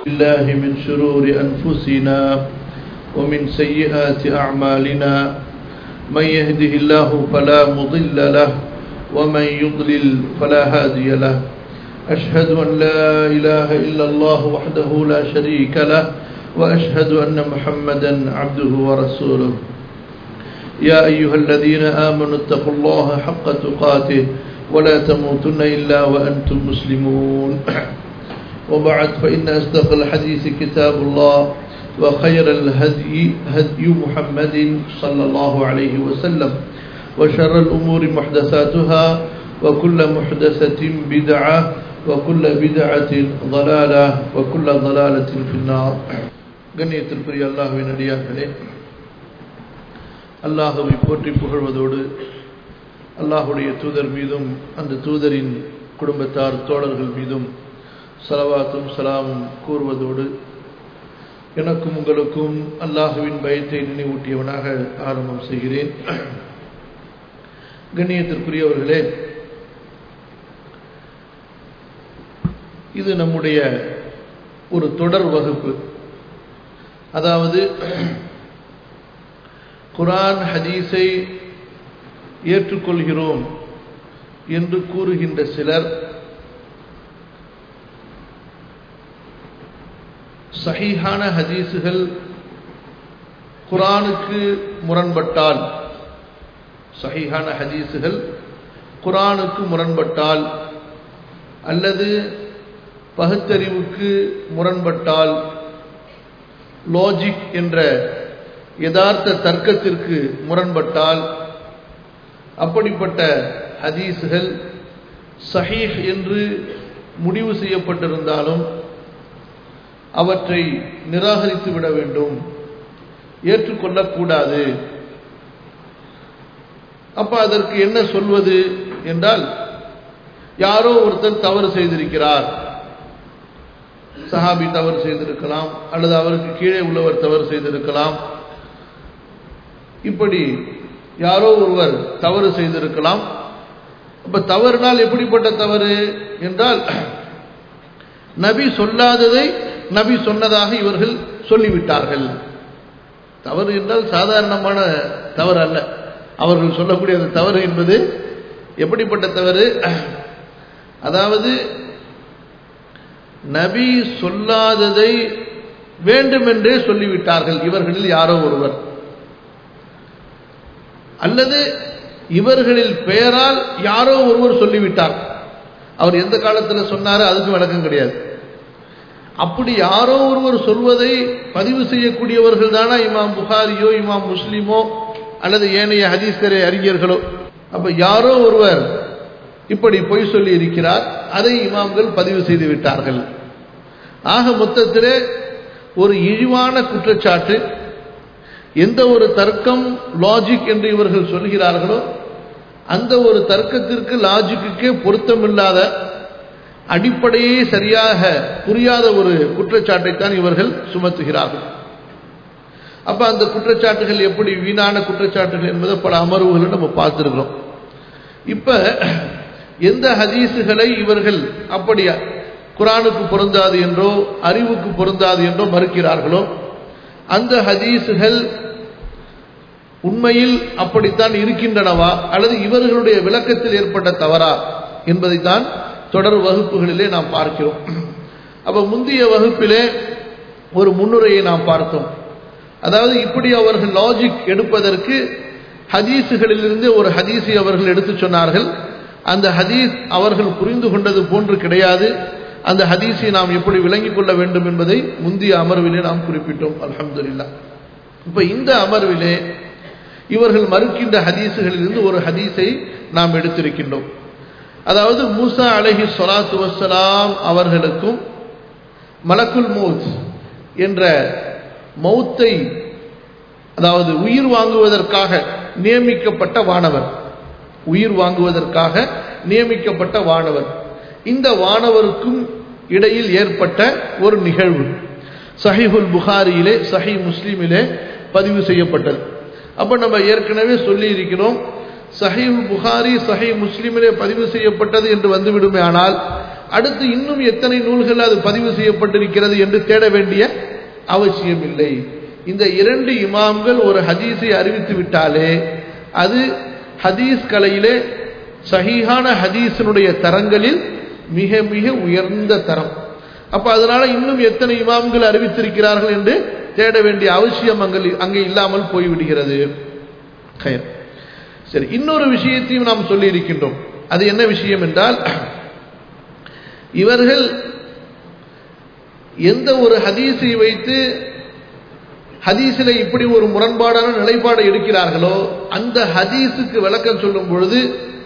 الله من شرور أنفسنا ومن سيئات أعمالنا من يهده الله فلا مضل له ومن يضلل فلا هادي له أشهد أن لا إله إلا الله وحده لا شريك له وأشهد أن محمدا عبده ورسوله يا أيها الذين آمنوا اتقوا الله حق تقاته ولا تموتن إلا وأنتم مسلمون وبعد فإن أصدق الحديث كتاب الله وخير الهدي هدي محمد صلى الله عليه وسلم وشر الأمور محدثاتها وكل محدثة بدعة وكل بدعة ضلالة وكل ضلالة في النار கண்ணியத்திற்குரிய அல்லாஹுவின் அடியார்களே அல்லாஹுவை போற்றி புகழ்வதோடு அல்லாஹுடைய தூதர் மீதும் அந்த தூதரின் குடும்பத்தார் தோழர்கள் மீதும் சலவாத்தும் சலாமும் கூறுவதோடு எனக்கும் உங்களுக்கும் அல்லாஹுவின் பயத்தை நினைவூட்டியவனாக ஆரம்பம் செய்கிறேன் கண்ணியத்திற்குரியவர்களே இது நம்முடைய ஒரு தொடர் வகுப்பு அதாவது குரான் ஹதீஸை ஏற்றுக்கொள்கிறோம் என்று கூறுகின்ற சிலர் சஹீஹான ஹதீஸுகள் குரானுக்கு முரண்பட்டால் சஹீஹான ஹதீஸுகள் குரானுக்கு முரண்பட்டால் அல்லது பகுத்தறிவுக்கு முரண்பட்டால் லாஜிக் என்ற யதார்த்த தர்க்கத்திற்கு முரண்பட்டால் அப்படிப்பட்ட ஹதீஸுகள் சஹீஹ் என்று முடிவு செய்யப்பட்டிருந்தாலும் அவற்றை நிராகரித்து விட வேண்டும் ஏற்றுக்கொள்ளக்கூடாது அப்ப அதற்கு என்ன சொல்வது என்றால் யாரோ ஒருத்தர் தவறு செய்திருக்கிறார் சஹாபி தவறு செய்திருக்கலாம் அல்லது அவருக்கு கீழே உள்ளவர் தவறு செய்திருக்கலாம் இப்படி யாரோ ஒருவர் தவறு செய்திருக்கலாம் அப்ப தவறுனால் எப்படிப்பட்ட தவறு என்றால் நபி சொல்லாததை நபி சொன்னதாக இவர்கள் சொல்லிவிட்டார்கள் தவறு என்றால் சாதாரணமான தவறு அல்ல அவர்கள் சொல்லக்கூடிய அந்த தவறு என்பது எப்படிப்பட்ட தவறு அதாவது நபி சொல்லாததை வேண்டுமென்றே சொல்லிவிட்டார்கள் இவர்களில் யாரோ ஒருவர் அல்லது இவர்களில் பெயரால் யாரோ ஒருவர் சொல்லிவிட்டார் அவர் எந்த காலத்தில் சொன்னாரோ அதுக்கு விளக்கம் கிடையாது அப்படி யாரோ ஒருவர் சொல்வதை பதிவு செய்யக்கூடியவர்கள் தானா இமாம் புகாரியோ இமாம் முஸ்லிமோ அல்லது ஏனைய ஹதீஸ்கரை அறிஞர்களோ அப்ப யாரோ ஒருவர் இப்படி பொய் சொல்லி இருக்கிறார் அதை இமாம்கள் பதிவு செய்து விட்டார்கள் ஆக மொத்தத்திலே ஒரு இழிவான குற்றச்சாட்டு எந்த ஒரு தர்க்கம் லாஜிக் என்று இவர்கள் சொல்கிறார்களோ அந்த ஒரு தர்க்கத்திற்கு லாஜிக்குக்கே பொருத்தமில்லாத அடிப்படையே சரியாக புரியாத ஒரு குற்றச்சாட்டைத்தான் இவர்கள் சுமத்துகிறார்கள் அப்ப அந்த குற்றச்சாட்டுகள் எப்படி வீணான குற்றச்சாட்டுகள் என்பதை பல அமர்வுகளை நம்ம பார்த்துருக்கிறோம் இப்ப எந்த ஹதீஸுகளை இவர்கள் அப்படி குரானுக்கு பொருந்தாது என்றோ அறிவுக்கு பொருந்தாது என்றோ மறுக்கிறார்களோ அந்த ஹதீஸுகள் உண்மையில் அப்படித்தான் இருக்கின்றனவா அல்லது இவர்களுடைய விளக்கத்தில் ஏற்பட்ட தவறா என்பதைத்தான் தொடர் வகுப்புகளிலே நாம் பார்க்கிறோம் அப்ப முந்தைய வகுப்பிலே ஒரு முன்னுரையை நாம் பார்த்தோம் அதாவது இப்படி அவர்கள் லாஜிக் எடுப்பதற்கு ஹதீஸுகளிலிருந்து ஒரு ஹதீஸை அவர்கள் எடுத்து சொன்னார்கள் அந்த ஹதீஸ் அவர்கள் புரிந்து கொண்டது போன்று கிடையாது அந்த ஹதீஸை நாம் எப்படி விளங்கிக் கொள்ள வேண்டும் என்பதை முந்தைய அமர்விலே நாம் குறிப்பிட்டோம் அலமதுல்லா இப்ப இந்த அமர்விலே இவர்கள் மறுக்கின்ற ஹதீஸுகளிலிருந்து ஒரு ஹதீஸை நாம் எடுத்திருக்கின்றோம் அதாவது மூசா அலஹி சொலாத்து வசலாம் அவர்களுக்கும் மலக்குல் மௌத் என்ற மௌத்தை அதாவது உயிர் வாங்குவதற்காக நியமிக்கப்பட்ட வானவர் உயிர் வாங்குவதற்காக நியமிக்கப்பட்ட வானவர் இந்த வானவருக்கும் இடையில் ஏற்பட்ட ஒரு நிகழ்வு சஹிஹுல் புகாரியிலே சஹி முஸ்லீமிலே பதிவு செய்யப்பட்டது அப்ப நம்ம ஏற்கனவே சொல்லி இருக்கிறோம் சஹி புகாரி சஹி முஸ்லிமிலே பதிவு செய்யப்பட்டது என்று வந்துவிடுமே ஆனால் அடுத்து இன்னும் எத்தனை நூல்கள் அது பதிவு செய்யப்பட்டிருக்கிறது என்று தேட வேண்டிய அவசியம் இல்லை இந்த இரண்டு இமாம்கள் ஒரு ஹதீஸை அறிவித்து விட்டாலே அது ஹதீஸ் கலையிலே சஹீஹான ஹதீஸினுடைய தரங்களில் மிக மிக உயர்ந்த தரம் அப்ப அதனால இன்னும் எத்தனை இமாம்கள் அறிவித்திருக்கிறார்கள் என்று தேட வேண்டிய அவசியம் அங்கே அங்கே இல்லாமல் போய்விடுகிறது கயர் சரி இன்னொரு விஷயத்தையும் நாம் சொல்லி இருக்கின்றோம் அது என்ன விஷயம் என்றால் இவர்கள் எந்த ஒரு ஹதீஸை வைத்து ஹதீஸில் இப்படி ஒரு முரண்பாடான நிலைப்பாடு எடுக்கிறார்களோ அந்த ஹதீஸுக்கு விளக்கம் சொல்லும் பொழுது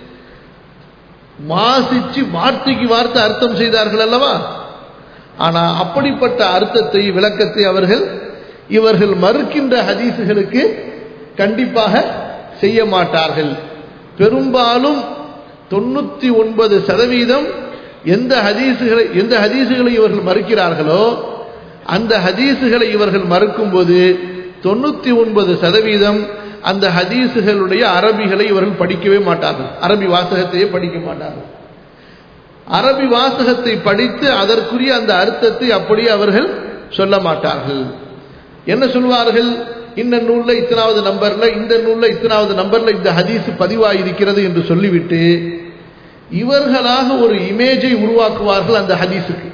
மாசிச்சு வார்த்தைக்கு வார்த்தை அர்த்தம் செய்தார்கள் அல்லவா ஆனா அப்படிப்பட்ட அர்த்தத்தை விளக்கத்தை அவர்கள் இவர்கள் மறுக்கின்ற ஹதீஸுகளுக்கு கண்டிப்பாக செய்ய மாட்டார்கள் பெரும்பாலும் தொண்ணூத்தி ஒன்பது சதவீதம் எந்த ஹதீசுகளை எந்த ஹதீசுகளை இவர்கள் மறுக்கிறார்களோ அந்த ஹதீசுகளை இவர்கள் மறுக்கும்போது தொண்ணூத்தி ஒன்பது சதவீதம் அந்த ஹதீசுகளுடைய அரபிகளை இவர்கள் படிக்கவே மாட்டார்கள் அரபி வாசகத்தையே படிக்க மாட்டார்கள் அரபி வாசகத்தை படித்து அதற்குரிய அந்த அர்த்தத்தை அப்படியே அவர்கள் சொல்ல மாட்டார்கள் என்ன சொல்வார்கள் இந்த நூல்ல இத்தனாவது நம்பர்ல இந்த நூல்ல இத்தனாவது நம்பர்ல இந்த ஹதீஸ் பதிவாயிருக்கிறது என்று சொல்லிவிட்டு இவர்களாக ஒரு இமேஜை உருவாக்குவார்கள் அந்த ஹதீஸுக்கு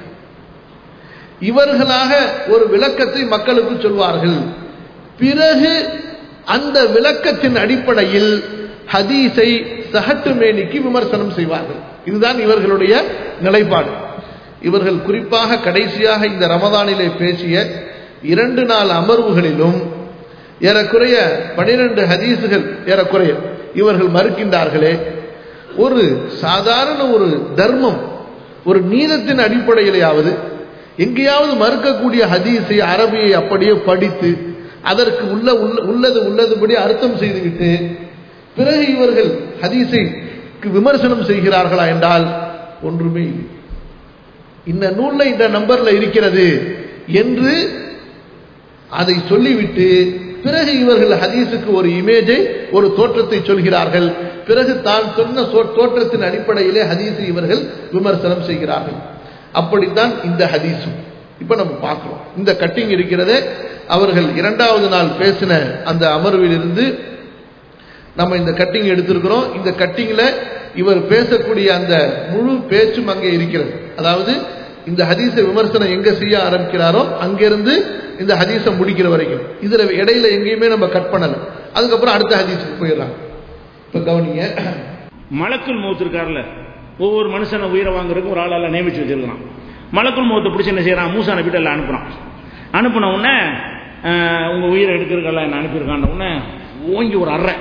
இவர்களாக ஒரு விளக்கத்தை மக்களுக்கு சொல்வார்கள் பிறகு அந்த விளக்கத்தின் அடிப்படையில் ஹதீஸை சகட்டு மேனிக்கு விமர்சனம் செய்வார்கள் இதுதான் இவர்களுடைய நிலைப்பாடு இவர்கள் குறிப்பாக கடைசியாக இந்த ரமதானிலே பேசிய இரண்டு நாள் அமர்வுகளிலும் ஏறக்குறைய பனிரெண்டு ஹதீஸுகள் ஏறக்குறைய இவர்கள் மறுக்கின்றார்களே ஒரு சாதாரண ஒரு தர்மம் ஒரு நீதத்தின் அடிப்படையிலேயாவது எங்கேயாவது மறுக்கக்கூடிய ஹதீஸை அரபியை அப்படியே படித்து அதற்கு உள்ள உள்ளது உள்ளதுபடி அர்த்தம் செய்துவிட்டு பிறகு இவர்கள் ஹதீஸை விமர்சனம் செய்கிறார்களா என்றால் ஒன்றுமே இல்லை இந்த நூல்ல இந்த நம்பர்ல இருக்கிறது என்று அதை சொல்லிவிட்டு பிறகு இவர்கள் ஹதீஸுக்கு ஒரு இமேஜை ஒரு தோற்றத்தை சொல்கிறார்கள் பிறகு தான் சொன்ன தோற்றத்தின் அடிப்படையிலே ஹதீஸை இவர்கள் விமர்சனம் செய்கிறார்கள் அப்படித்தான் இந்த ஹதீஸும் இப்ப நம்ம பார்க்கிறோம் இந்த கட்டிங் இருக்கிறதே அவர்கள் இரண்டாவது நாள் பேசின அந்த அமர்விலிருந்து நம்ம இந்த கட்டிங் எடுத்திருக்கிறோம் இந்த கட்டிங்ல இவர் பேசக்கூடிய அந்த முழு பேச்சும் அங்கே இருக்கிறது அதாவது இந்த ஹதீஸ விமர்சனம் எங்க செய்ய ஆரம்பிக்கிறாரோ அங்கிருந்து இந்த ஹதீஸை முடிக்கிற வரைக்கும் இதுல இடையில எங்கேயுமே நம்ம கட் பண்ணல அதுக்கப்புறம் அடுத்த ஹதீஸுக்கு போயிடுறாங்க இப்ப கவனிங்க மலக்குள் மௌத்து இருக்கார்ல ஒவ்வொரு மனுஷனை உயிரை வாங்குறதுக்கு ஒரு ஆளால நியமிச்சு வச்சிருக்கிறான் மலக்குள் மௌத்தை பிடிச்சி என்ன செய்யறான் மூசா நபிட்ட எல்லாம் அனுப்புறான் அனுப்பின உடனே உங்க உயிரை எடுக்கிறதுக்கெல்லாம் என்ன அனுப்பியிருக்கான் உடனே ஓங்கி ஒரு அறை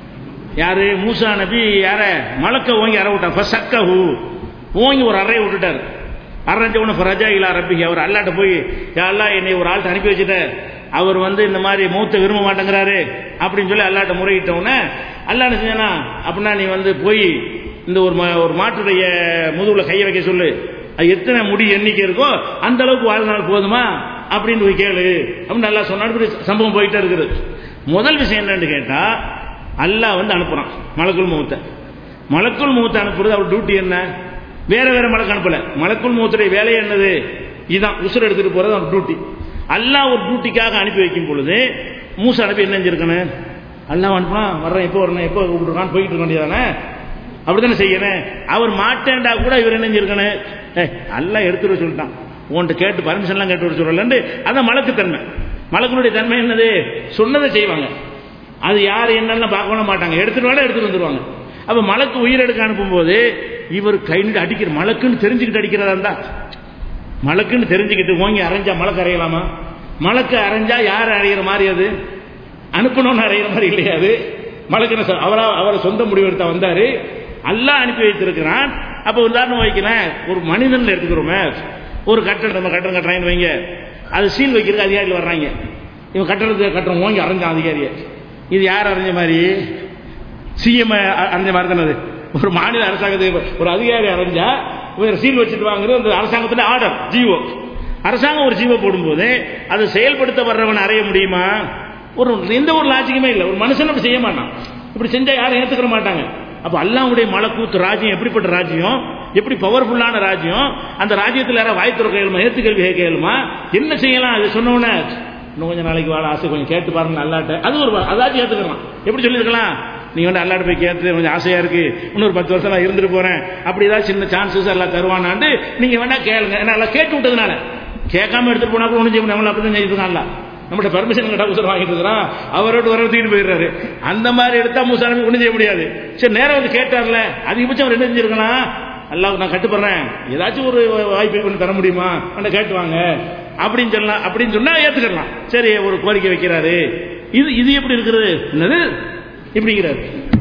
யாரு மூசா நபி யார மலக்க ஓங்கி அறை விட்டார் ஃபசக்கஹு ஓங்கி ஒரு அறையை விட்டுட்டார் அரைஞ்ச உடனே ஃபரஜா இலா ரப்பி அவர் அல்லாட்ட போய் யாரெல்லாம் என்னை ஒரு ஆள்கிட்ட அனுப்பி வச்சுட்ட அவர் வந்து இந்த மாதிரி மூத்த விரும்ப மாட்டேங்கிறாரு அப்படின்னு சொல்லி அல்லாட்ட முறையிட்ட உடனே அல்லா என்ன செஞ்சானா அப்படின்னா நீ வந்து போய் இந்த ஒரு ஒரு மாட்டுடைய முதுகுல கையை வைக்க சொல்லு அது எத்தனை முடி எண்ணிக்கை இருக்கோ அந்த அளவுக்கு வாழ்நாள் போதுமா அப்படின்னு போய் கேளு அப்படின்னு நல்லா சொன்னாடு சம்பவம் போயிட்டே இருக்குது முதல் விஷயம் என்னன்னு கேட்டா அல்லாஹ் வந்து அனுப்புறான் மலக்குள் மூத்த மலக்குள் மூத்த அனுப்புறது அவர் டியூட்டி என்ன வேற வேற மலக்கு அனுப்பல மலக்குள் மூத்துடைய வேலை என்னது இதுதான் உசுர் எடுத்துட்டு போறது அவர் டியூட்டி அல்லாஹ் ஒரு டியூட்டிக்காக அனுப்பி வைக்கும் பொழுது மூசா அனுப்பி என்ன செஞ்சிருக்கணும் அல்லாஹ் அனுப்புனா வர்றேன் எப்போ வரணும் எப்போ கூப்பிட்டுருக்கான்னு போயிட்டு இருக்க வேண்டியதானே அப்படித்தானே செய்யணும் அவர் மாட்டேன்டா கூட இவர் என்ன செஞ்சிருக்கணும் ஏ எல்லாம் எடுத்துட்டு சொல்லிட்டான் உன்கிட்ட கேட்டு பர்மிஷன்லாம் கேட்டு வர சொல்லலன்னு அதான் மலக்கு தன்மை மலக்குனுடைய தன்மை என்னது சொன்னதை செய்வாங்க அது யார் என்னெல்லாம் பார்க்க மாட்டாங்க எடுத்துட்டு வாட எடுத்துட்டு வந்துருவாங்க அப்ப மலக்கு உயிர் எடுக்க அனுப்பும்போது இவர் கை நின்று அடிக்கிற மலக்குன்னு தெரிஞ்சுக்கிட்டு அடிக்கிறதா இருந்தா மலக்குன்னு தெரிஞ்சுக்கிட்டு ஓங்கி அரைஞ்சா மலக்கு அறையலாமா மலக்கு அரைஞ்சா யார் அறையிற மாதிரி அது அனுப்பணும்னு அறையிற மாதிரி இல்லையா அது மலக்கு அவரா அவரை சொந்த முடிவு எடுத்தா வந்தாரு அல்லா அனுப்பி வைத்திருக்கிறான் அப்ப உதாரணம் வைக்கிறேன் ஒரு மனிதன் எடுத்துக்கிறோமே ஒரு கட்டடம் நம்ம கட்டடம் கட்டுறாங்கன்னு வைங்க அது சீல் வைக்கிறதுக்கு அதிகாரிகள் வர்றாங்க இவன் கட்டடத்துக்கு கட்டணம் ஓங்கி அரைஞ்சான் அதிகாரியை இது யார் அரைஞ்ச மாதிரி சிஎம் அரைஞ்ச மாதிரி தானே அது ஒரு மாநில அரசாங்கத்துக்கு ஒரு அதிகாரி அரைஞ்சா இவர் சீல் வச்சுட்டு வாங்குறது அந்த அரசாங்கத்தில் ஆர்டர் ஜீவோ அரசாங்கம் ஒரு ஜீவோ போடும்போது அதை செயல்படுத்த வர்றவன் அறைய முடியுமா ஒரு எந்த ஒரு லாஜிக்குமே இல்லை ஒரு மனுஷன் அப்படி செய்ய மாட்டான் இப்படி செஞ்சா யாரும் ஏத்துக்கிற மாட்டாங்க அப்ப அல்லாவுடைய மலக்கூத்து ராஜ்யம் எப்படிப்பட்ட ராஜ்யம் எப்படி பவர்ஃபுல்லான ராஜ்யம் அந்த ராஜ்யத்தில் யாராவது வாய் திறக்க கேளுமா ஏத்து கேள்வி கேட்க கேளுமா என்ன செய்யலாம் அது சொன்ன உடனே இன்னும் கொஞ்சம் நாளைக்கு வாழ ஆசை கொஞ்சம் கேட்டு பாருங்க நல்லாட்ட அது ஒரு அதாச்சும் ஏத்துக்கலாம் எப்படி சொல்லியிருக்கலாம் நீ வந்து அல்லாட்ட போய் கேட்டு கொஞ்சம் ஆசையா இருக்கு இன்னொரு பத்து வருஷம் நான் இருந்துட்டு போறேன் அப்படி ஏதாவது சின்ன சான்சஸ் எல்லாம் தருவானாண்டு நீங்க வேணா கேளுங்க ஏன்னா எல்லாம் கேட்டு விட்டதுனால கேட்காம எடுத்துட்டு போனா கூட ஒன்றும் செய்ய முடியும் நம்மள அப்படி தான் செய்யிருக்கான்ல நம்மகிட்ட பர்மிஷன் கேட்டா உசர் வாங்கிட்டு இருக்கிறான் அவரோட வர தூக்கிட்டு போயிடுறாரு அந்த மாதிரி எடுத்தா மூசா நபி ஒன்றும் செய்ய முடியாது சரி நேரம் வந்து கேட்டார்ல அதிகபட்சம் அவர் என்ன செஞ்சிருக்கலாம் அல்லாஹ் நான் கட்டுப்படுறேன் ஏதாச்சும் ஒரு வாய்ப்பு பண்ணி தர முடியுமா அந்த கேட்டு வாங்க அப்படின்னு சொல்லலாம் அப்படின்னு சொன்னா ஏத்துக்கலாம் சரி ஒரு கோரிக்கை வைக்கிறாரு இது இது எப்படி இருக்கிறது என்னது இப்படிங்கிறாரு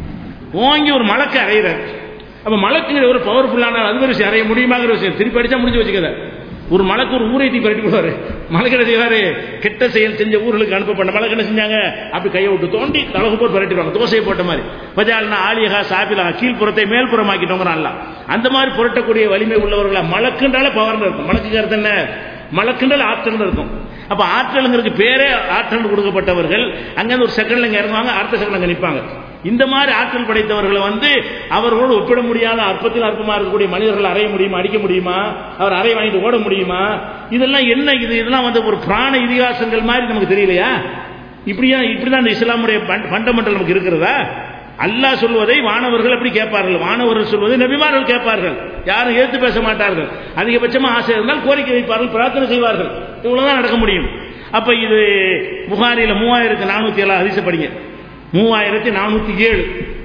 ஓங்கி ஒரு மலக்கு அறையிறாரு அப்ப மலக்குங்கிற ஒரு பவர்ஃபுல்லான அது ஒரு விஷயம் அறைய முடியுமாங்கிற விஷயம் திருப்பி அடிச்சா முடிஞ்சு வச்சுக்கத ஒரு மலக்கு ஒரு ஊரை தீ பரட்டி விடுவாரு மலக்கு என்ன செய்வாரு கெட்ட செயல் செஞ்ச ஊர்களுக்கு அனுப்பப்பட்ட மலக்கு என்ன செஞ்சாங்க அப்படி கையை விட்டு தோண்டி தலகு போட்டு பரட்டிடுவாங்க தோசையை போட்ட மாதிரி பஜால்னா ஆலியகா சாப்பிலகா கீழ்ப்புறத்தை மேல்புறமாக்கிட்டோங்கிற அல்ல அந்த மாதிரி புரட்டக்கூடிய வலிமை உள்ளவர்களா மலக்குன்றால பவர்னு இருக்கும் மலக்குக்கு அர்த்தம் என்ன மலக்குன்றால் ஆற்றல் இருக்கும் அப்ப ஆற்றலுங்கிறதுக்கு பேரே ஆற்றல் கொடுக்கப்பட்டவர்கள் அங்கிருந்து ஒரு செகண்ட்ல இங்க இறங்குவாங்க அடுத்த செகண்ட் அங்க நிற்பாங்க இந்த மாதிரி ஆற்றல் படைத்தவர்களை வந்து அவர்களோடு ஒப்பிட முடியாத அற்பத்தில் அற்பமா இருக்கக்கூடிய மனிதர்கள் அறைய முடியுமா அடிக்க முடியுமா அவர் அறை வாங்கிட்டு ஓட முடியுமா இதெல்லாம் என்ன இது இதெல்லாம் வந்து ஒரு பிராண இதிகாசங்கள் மாதிரி நமக்கு தெரியலையா இப்படியா இப்படிதான் இந்த இஸ்லாமுடைய ஃபண்டமெண்டல் நமக்கு இருக்கிறதா அல்லாஹ் சொல்வதை வானவர்கள் அப்படி கேட்பார்கள் வானவர்கள் சொல்வதை நபிமார்கள் கேட்பார்கள் யாரும் ஏற்று பேச மாட்டார்கள் அதிகபட்சமா ஆசை இருந்தால் கோரிக்கை வைப்பார்கள் பிரார்த்தனை செய்வார்கள் இவ்வளவுதான் நடக்க முடியும் அப்ப இது புகாரில மூவாயிரத்தி நானூத்தி ஏழு அதிச படிங்க மூவாயிரத்தி நானூத்தி ஏழு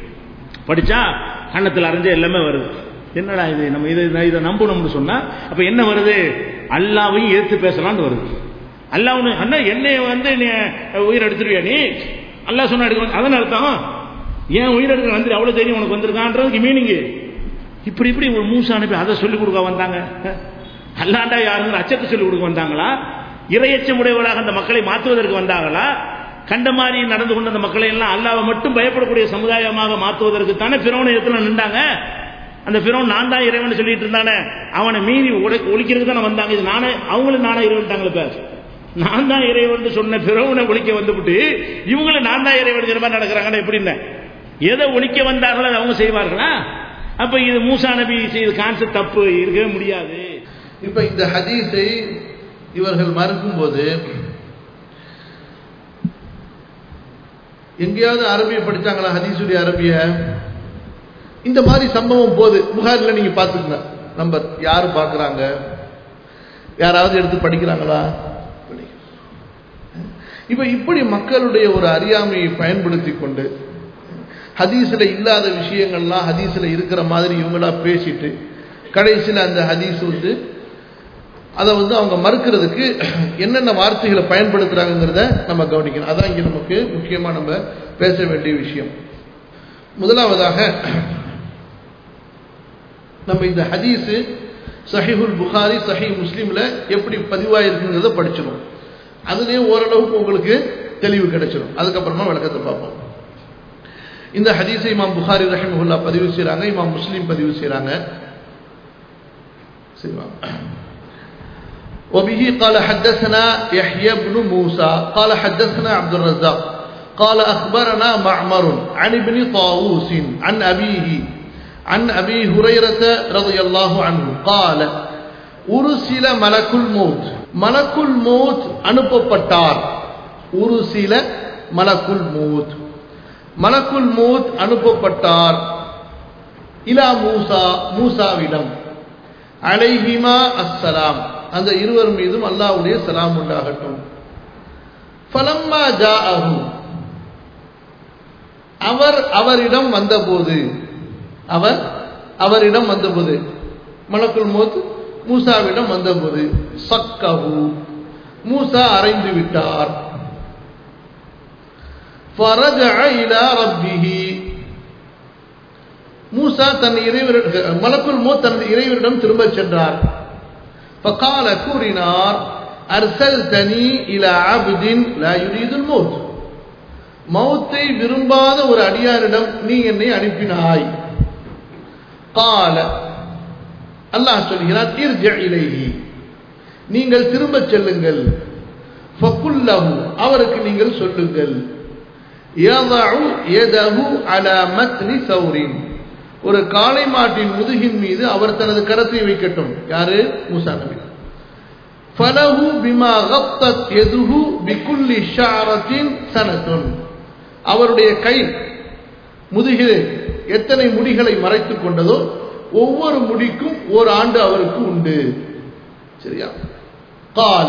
படிச்சா கண்ணத்தில் அரைஞ்ச எல்லாமே வருது என்னடா இது நம்ம இதை இதை நம்பணும்னு சொன்னா அப்ப என்ன வருது அல்லாவையும் ஏற்று பேசலாம்னு வருது அல்லாஹ் அண்ணா என்னைய வந்து நீ உயிர் எடுத்துருவியா நீ அல்லாஹ் சொன்னா எடுக்க அதன் அர்த்தம் ஏன் உயிர் எடுக்கிற வந்து அவ்வளவு தெரியும் உனக்கு வந்திருக்கான்றதுக்கு மீனிங் இப்படி இப்படி ஒரு மூசா அனுப்பி அதை சொல்லிக் கொடுக்க வந்தாங்க அல்லாண்டா யாருங்கிற அச்சத்தை சொல்லிக் கொடுக்க வந்தாங்களா இரையச்சமுடையவர்களாக அந்த மக்களை மாற்றுவதற்கு வந்தாங்களா கண்ட மாதிரி நடந்து கொண்ட அந்த மக்களை எல்லாம் அல்லாவை மட்டும் பயப்படக்கூடிய சமுதாயமாக மாற்றுவதற்கு தானே பிறவனை இடத்துல நின்றாங்க அந்த பிறவன் நான் தான் இறைவன் சொல்லிட்டு இருந்தானே அவனை மீறி ஒழிக்கிறதுக்கு தானே வந்தாங்க இது நானே அவங்களும் நானே இறைவன்ட்டாங்களே இப்ப நான் தான் இறைவன் சொன்ன பிறவனை ஒழிக்க வந்துவிட்டு இவங்களும் நான் தான் இறைவன் மாதிரி நடக்கிறாங்கன்னு எப்படின்னு எதை ஒழிக்க வந்தார்களோ அதை அவங்க செய்வார்களா அப்ப இது மூசா நபி செய்த கான்செப்ட் தப்பு இருக்கவே முடியாது இப்ப இந்த ஹதீஸை இவர்கள் மறுக்கும் போது எங்கேயாவது அரபிய படிச்சாங்களா ஹதீசுடைய அரபிய இந்த மாதிரி சம்பவம் போது புகாரில் நீங்க பாத்துக்கங்க நம்பர் யாரு பாக்குறாங்க யாராவது எடுத்து படிக்கிறாங்களா இப்ப இப்படி மக்களுடைய ஒரு அறியாமையை பயன்படுத்தி கொண்டு ஹதீஸ்ல இல்லாத விஷயங்கள்லாம் ஹதீஸ்ல இருக்கிற மாதிரி இவங்களா பேசிட்டு கடைசியில் அந்த ஹதீஸ் வந்து அதை வந்து அவங்க மறுக்கிறதுக்கு என்னென்ன வார்த்தைகளை பயன்படுத்துறாங்கிறத நம்ம கவனிக்கணும் அதான் இங்க நமக்கு முக்கியமா நம்ம பேச வேண்டிய விஷயம் முதலாவதாக நம்ம இந்த ஹதீஸ் சஹிஹுல் புகாரி சஹி முஸ்லீம்ல எப்படி பதிவாயிருக்குங்கிறத படிச்சிடும் அதுலேயே ஓரளவுக்கு உங்களுக்கு தெளிவு கிடைச்சிடும் அதுக்கப்புறமா விளக்கத்தை பார்ப்போம் இந்த ஹதீஸை இமாம் புகாரி ரஹிமஹுல்லா பதிவு செய்கிறாங்க இமாம் முஸ்லீம் பதிவு செய்கிறாங்க சரிவா وبه قال حدثنا يحيى بن موسى قال حدثنا عبد الرزاق قال أخبرنا معمر عن ابن طاووس عن أبيه عن أبي هريرة رضي الله عنه قال أرسل ملك الموت ملك الموت அனுப்பப்பட்டார் உருசில மலக்குல் மூத் மலக்குல் மூத் அனுப்பப்பட்டார் இலா மூசா மூசாவிடம் அலைஹிமா அஸ்ஸலாம் அந்த இருவர் மீதும் அல்லாஹ்வுடைய சலாம் உண்டாகட்டும் ஃபலம்மா ஜாஅஹு அவர் அவரிடம் வந்தபோது அவர் அவரிடம் வந்தபோது மலக்குல் மூத் மூசாவிடம் வந்தபோது சக்கஹு மூசா அறைந்து விட்டார் فرجع إلى ربه மூசா தன் இறைவரிடம் மலக்குள் மூ தன் இறைவரிடம் திரும்பச் சென்றார் فقال கூறினார் அர்சல்தனி இலா அப்தின் லா யுரீதுல் மௌத் மௌத்தை விரும்பாத ஒரு அடியாரிடம் நீ என்னை அனுப்பினாய் கால அல்லாஹ் சொல்கிறார் இர்ஜ இலைஹி நீங்கள் திரும்பச் செல்லுங்கள் ஃபகுல்லஹு அவருக்கு நீங்கள் சொல்லுங்கள் يضع يده على متن ثور ஒரு காளை மாட்டின் முதுகின் மீது அவர் தனது கரத்தை வைக்கட்டும் யாரு மூசா நபி ஃபலஹு பிமா கப்தத் எதுஹு பிகுல்லி ஷாரத்தின் சனத்துன் அவருடைய கை முதுகிலே எத்தனை முடிகளை மறைத்துக் கொண்டதோ ஒவ்வொரு முடிக்கும் ஒரு ஆண்டு அவருக்கு உண்டு சரியா கால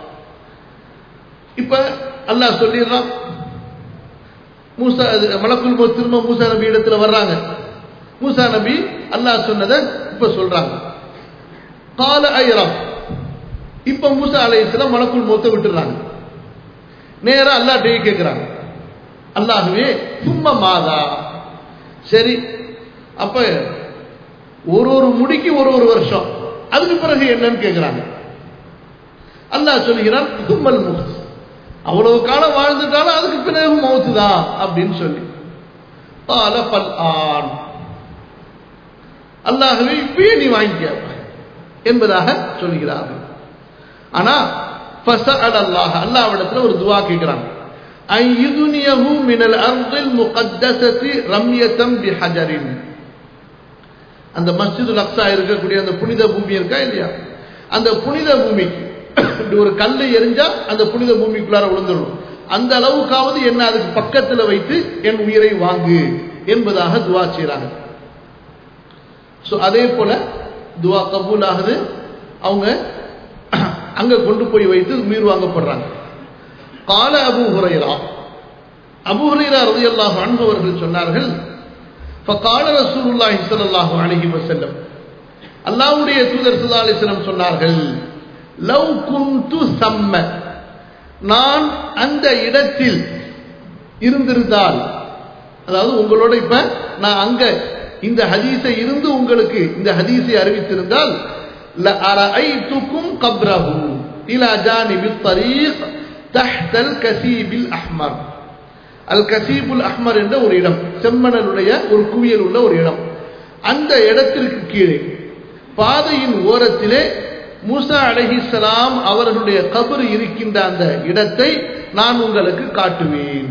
இப்ப அல்லாஹ் சொல்லிடுறான் மூசா மலக்குல் மௌத் திரும்ப மூசா நபி இடத்துல வர்றாங்க மூசா நபி அல்லாஹ் சொன்னதை இப்ப சொல்றாங்க கால ஐரம் இப்ப மூசா அலைஹிஸ்ஸலாம் மலக்குல் மௌத்தை விட்டுறாங்க நேரா அல்லாஹ்ட்டே கேட்கிறாங்க அல்லாஹ்வே சும்மா மாதா சரி அப்ப ஒரு ஒரு முடிக்கு ஒரு ஒரு வருஷம் அதுக்கு பிறகு என்னன்னு கேட்கிறாங்க அல்லாஹ் சொல்கிறான் தும்மல் முகத் அவ்வளவு காலம் வாழ்ந்துட்டாலும் அதுக்கு பிறகு மௌத்து தான் அப்படின்னு சொல்லி கால பல் ஆன் அல்லாகவே இப்பயே நீ வாங்கிக்க என்பதாக சொல்கிறார்கள் ஆனா ஃபஸஅல அல்லாஹ் அல்லாஹ்விடத்துல ஒரு துஆ கேக்குறாங்க ஐ யுதுனியஹு மினல் அர்தில் முகத்தஸதி ரம்யதம் பிஹஜரின் அந்த மஸ்ஜிதுல் அக்ஸா இருக்கக்கூடிய அந்த புனித பூமி இருக்கா இல்லையா அந்த புனித பூமிக்கு இப்படி ஒரு கல்லை எரிஞ்சா அந்த புனித பூமிக்குள்ளார விழுந்துடும் அந்த அளவுக்காவது என்ன அதுக்கு பக்கத்துல வைத்து என் உயிரை வாங்கு என்பதாக துவா செய்றாங்க ஸோ அதே போல துவா கபூல் ஆகுது அவங்க அங்க கொண்டு போய் வைத்து உயிர் வாங்கப்படுறாங்க கால அபு ஹுரைரா அபு ஹுரைரா ரதியல்லாஹு அன்ஹு அவர்கள் சொன்னார்கள் ஃபகால ரசூலுல்லாஹி ஸல்லல்லாஹு அலைஹி வஸல்லம் அல்லாஹ்வுடைய தூதர் ஸல்லல்லாஹு அலைஹி வஸல்லம் சொன்னார்கள் லவ் குந்து சம்ம நான் அந்த இடத்தில் இருந்திருந்தால் அதாவது உங்களோட இப்ப நான் அங்க இந்த ஹதீஸை இருந்து உங்களுக்கு இந்த ஹதீஸை அறிவித்திருந்தால் لأرأيتكم قبره إلى جانب الطريق تحت الكثيب الأحمر الكثيب الأحمر என்ற ஒரு இடம் செம்மணலுடைய ஒரு குவியல் உள்ள ஒரு இடம் அந்த இடத்திற்கு கீழே பாதையின் ஓரத்திலே மூசா அலஹிசலாம் அவர்களுடைய கபர் இருக்கின்ற அந்த இடத்தை நான் உங்களுக்கு காட்டுவேன்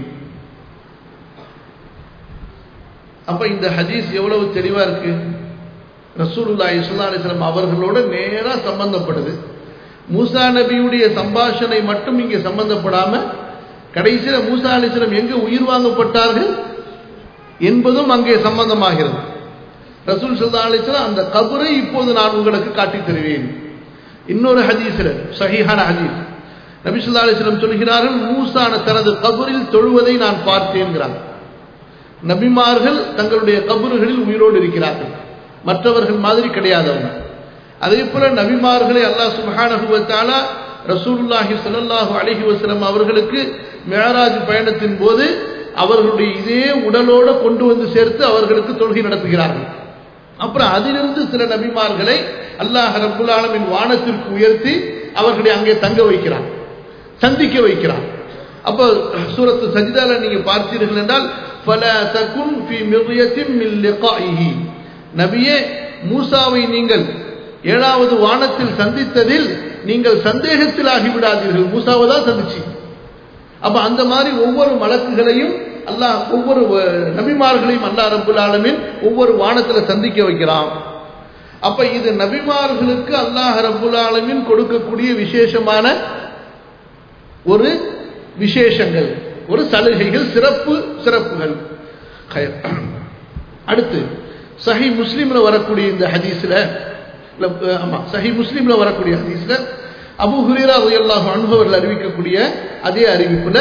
அப்ப இந்த ஹதீஸ் எவ்வளவு தெளிவா இருக்கு ரசூலுல்லா இஸ்லா அலிஸ்லாம் அவர்களோட நேரா சம்பந்தப்படுது மூசா நபியுடைய சம்பாஷணை மட்டும் இங்கே சம்பந்தப்படாம கடைசியில மூசா அலிஸ்லாம் எங்க உயிர் வாங்கப்பட்டார்கள் என்பதும் அங்கே சம்பந்தமாகிறது ரசூல் சல்லா அலிஸ்லாம் அந்த கபரை இப்போது நான் உங்களுக்கு காட்டித் தருவேன் இன்னொரு ஹதீஸ்ல சஹீஹான ஹதீஸ் நபி சொல்லா அலிஸ்லம் சொல்கிறார்கள் மூசான தனது கபரில் தொழுவதை நான் பார்த்தேன்கிறாங்க நபிமார்கள் தங்களுடைய கபறுகளில் உயிரோடு இருக்கிறார்கள் மற்றவர்கள் மாதிரி கிடையாதவங்க அதே போல நபிமார்களை அல்லாஹ் சுபஹானஹுவத்தால ரசூலுல்லாஹி ஸல்லல்லாஹு அலைஹி வஸல்லம் அவர்களுக்கு மேராஜ் பயணத்தின் போது அவர்களுடைய இதே உடலோட கொண்டு வந்து சேர்த்து அவர்களுக்கு தொழுகை நடத்துகிறார்கள் அப்புறம் அதிலிருந்து சில நபிமார்களை அல்லாஹ் ரப்புல் ஆலமின் வானத்திற்கு உயர்த்தி அவர்களை அங்கே தங்க வைக்கிறான் சந்திக்க வைக்கிறான் அப்போ சூரத்து சஜிதால நீங்க பார்த்தீர்கள் என்றால் பல தகுன் ஃபி மிர்யத்தின் மின் லிகாஇஹி நபியே மூசாவை நீங்கள் ஏழாவது வானத்தில் சந்தித்ததில் நீங்கள் சந்தேகத்தில் ஆகிவிடாதீர்கள் மூசாவை தான் சந்திச்சு அப்ப அந்த மாதிரி ஒவ்வொரு மலக்குகளையும் அல்லாஹ் ஒவ்வொரு நபிமார்களையும் அல்லாஹ் ரபுல் ஆலமின் ஒவ்வொரு வானத்தில் சந்திக்க வைக்கிறான் அப்ப இது நபிமார்களுக்கு அல்லாஹ் ரபுல் ஆலமின் கொடுக்கக்கூடிய விசேஷமான ஒரு விசேஷங்கள் ஒரு சலுகைகள் சிறப்பு சிறப்புகள் அடுத்து சஹி முஸ்லீம்ல வரக்கூடிய இந்த ஹதீஸ்ல ஆமா சஹி முஸ்லீம்ல வரக்கூடிய ஹதீஸ்ல அபு ஹுரேரா ரலியல்லாஹு அன்ஹு அவர்கள் அறிவிக்கக்கூடிய அதே அறிவிப்புல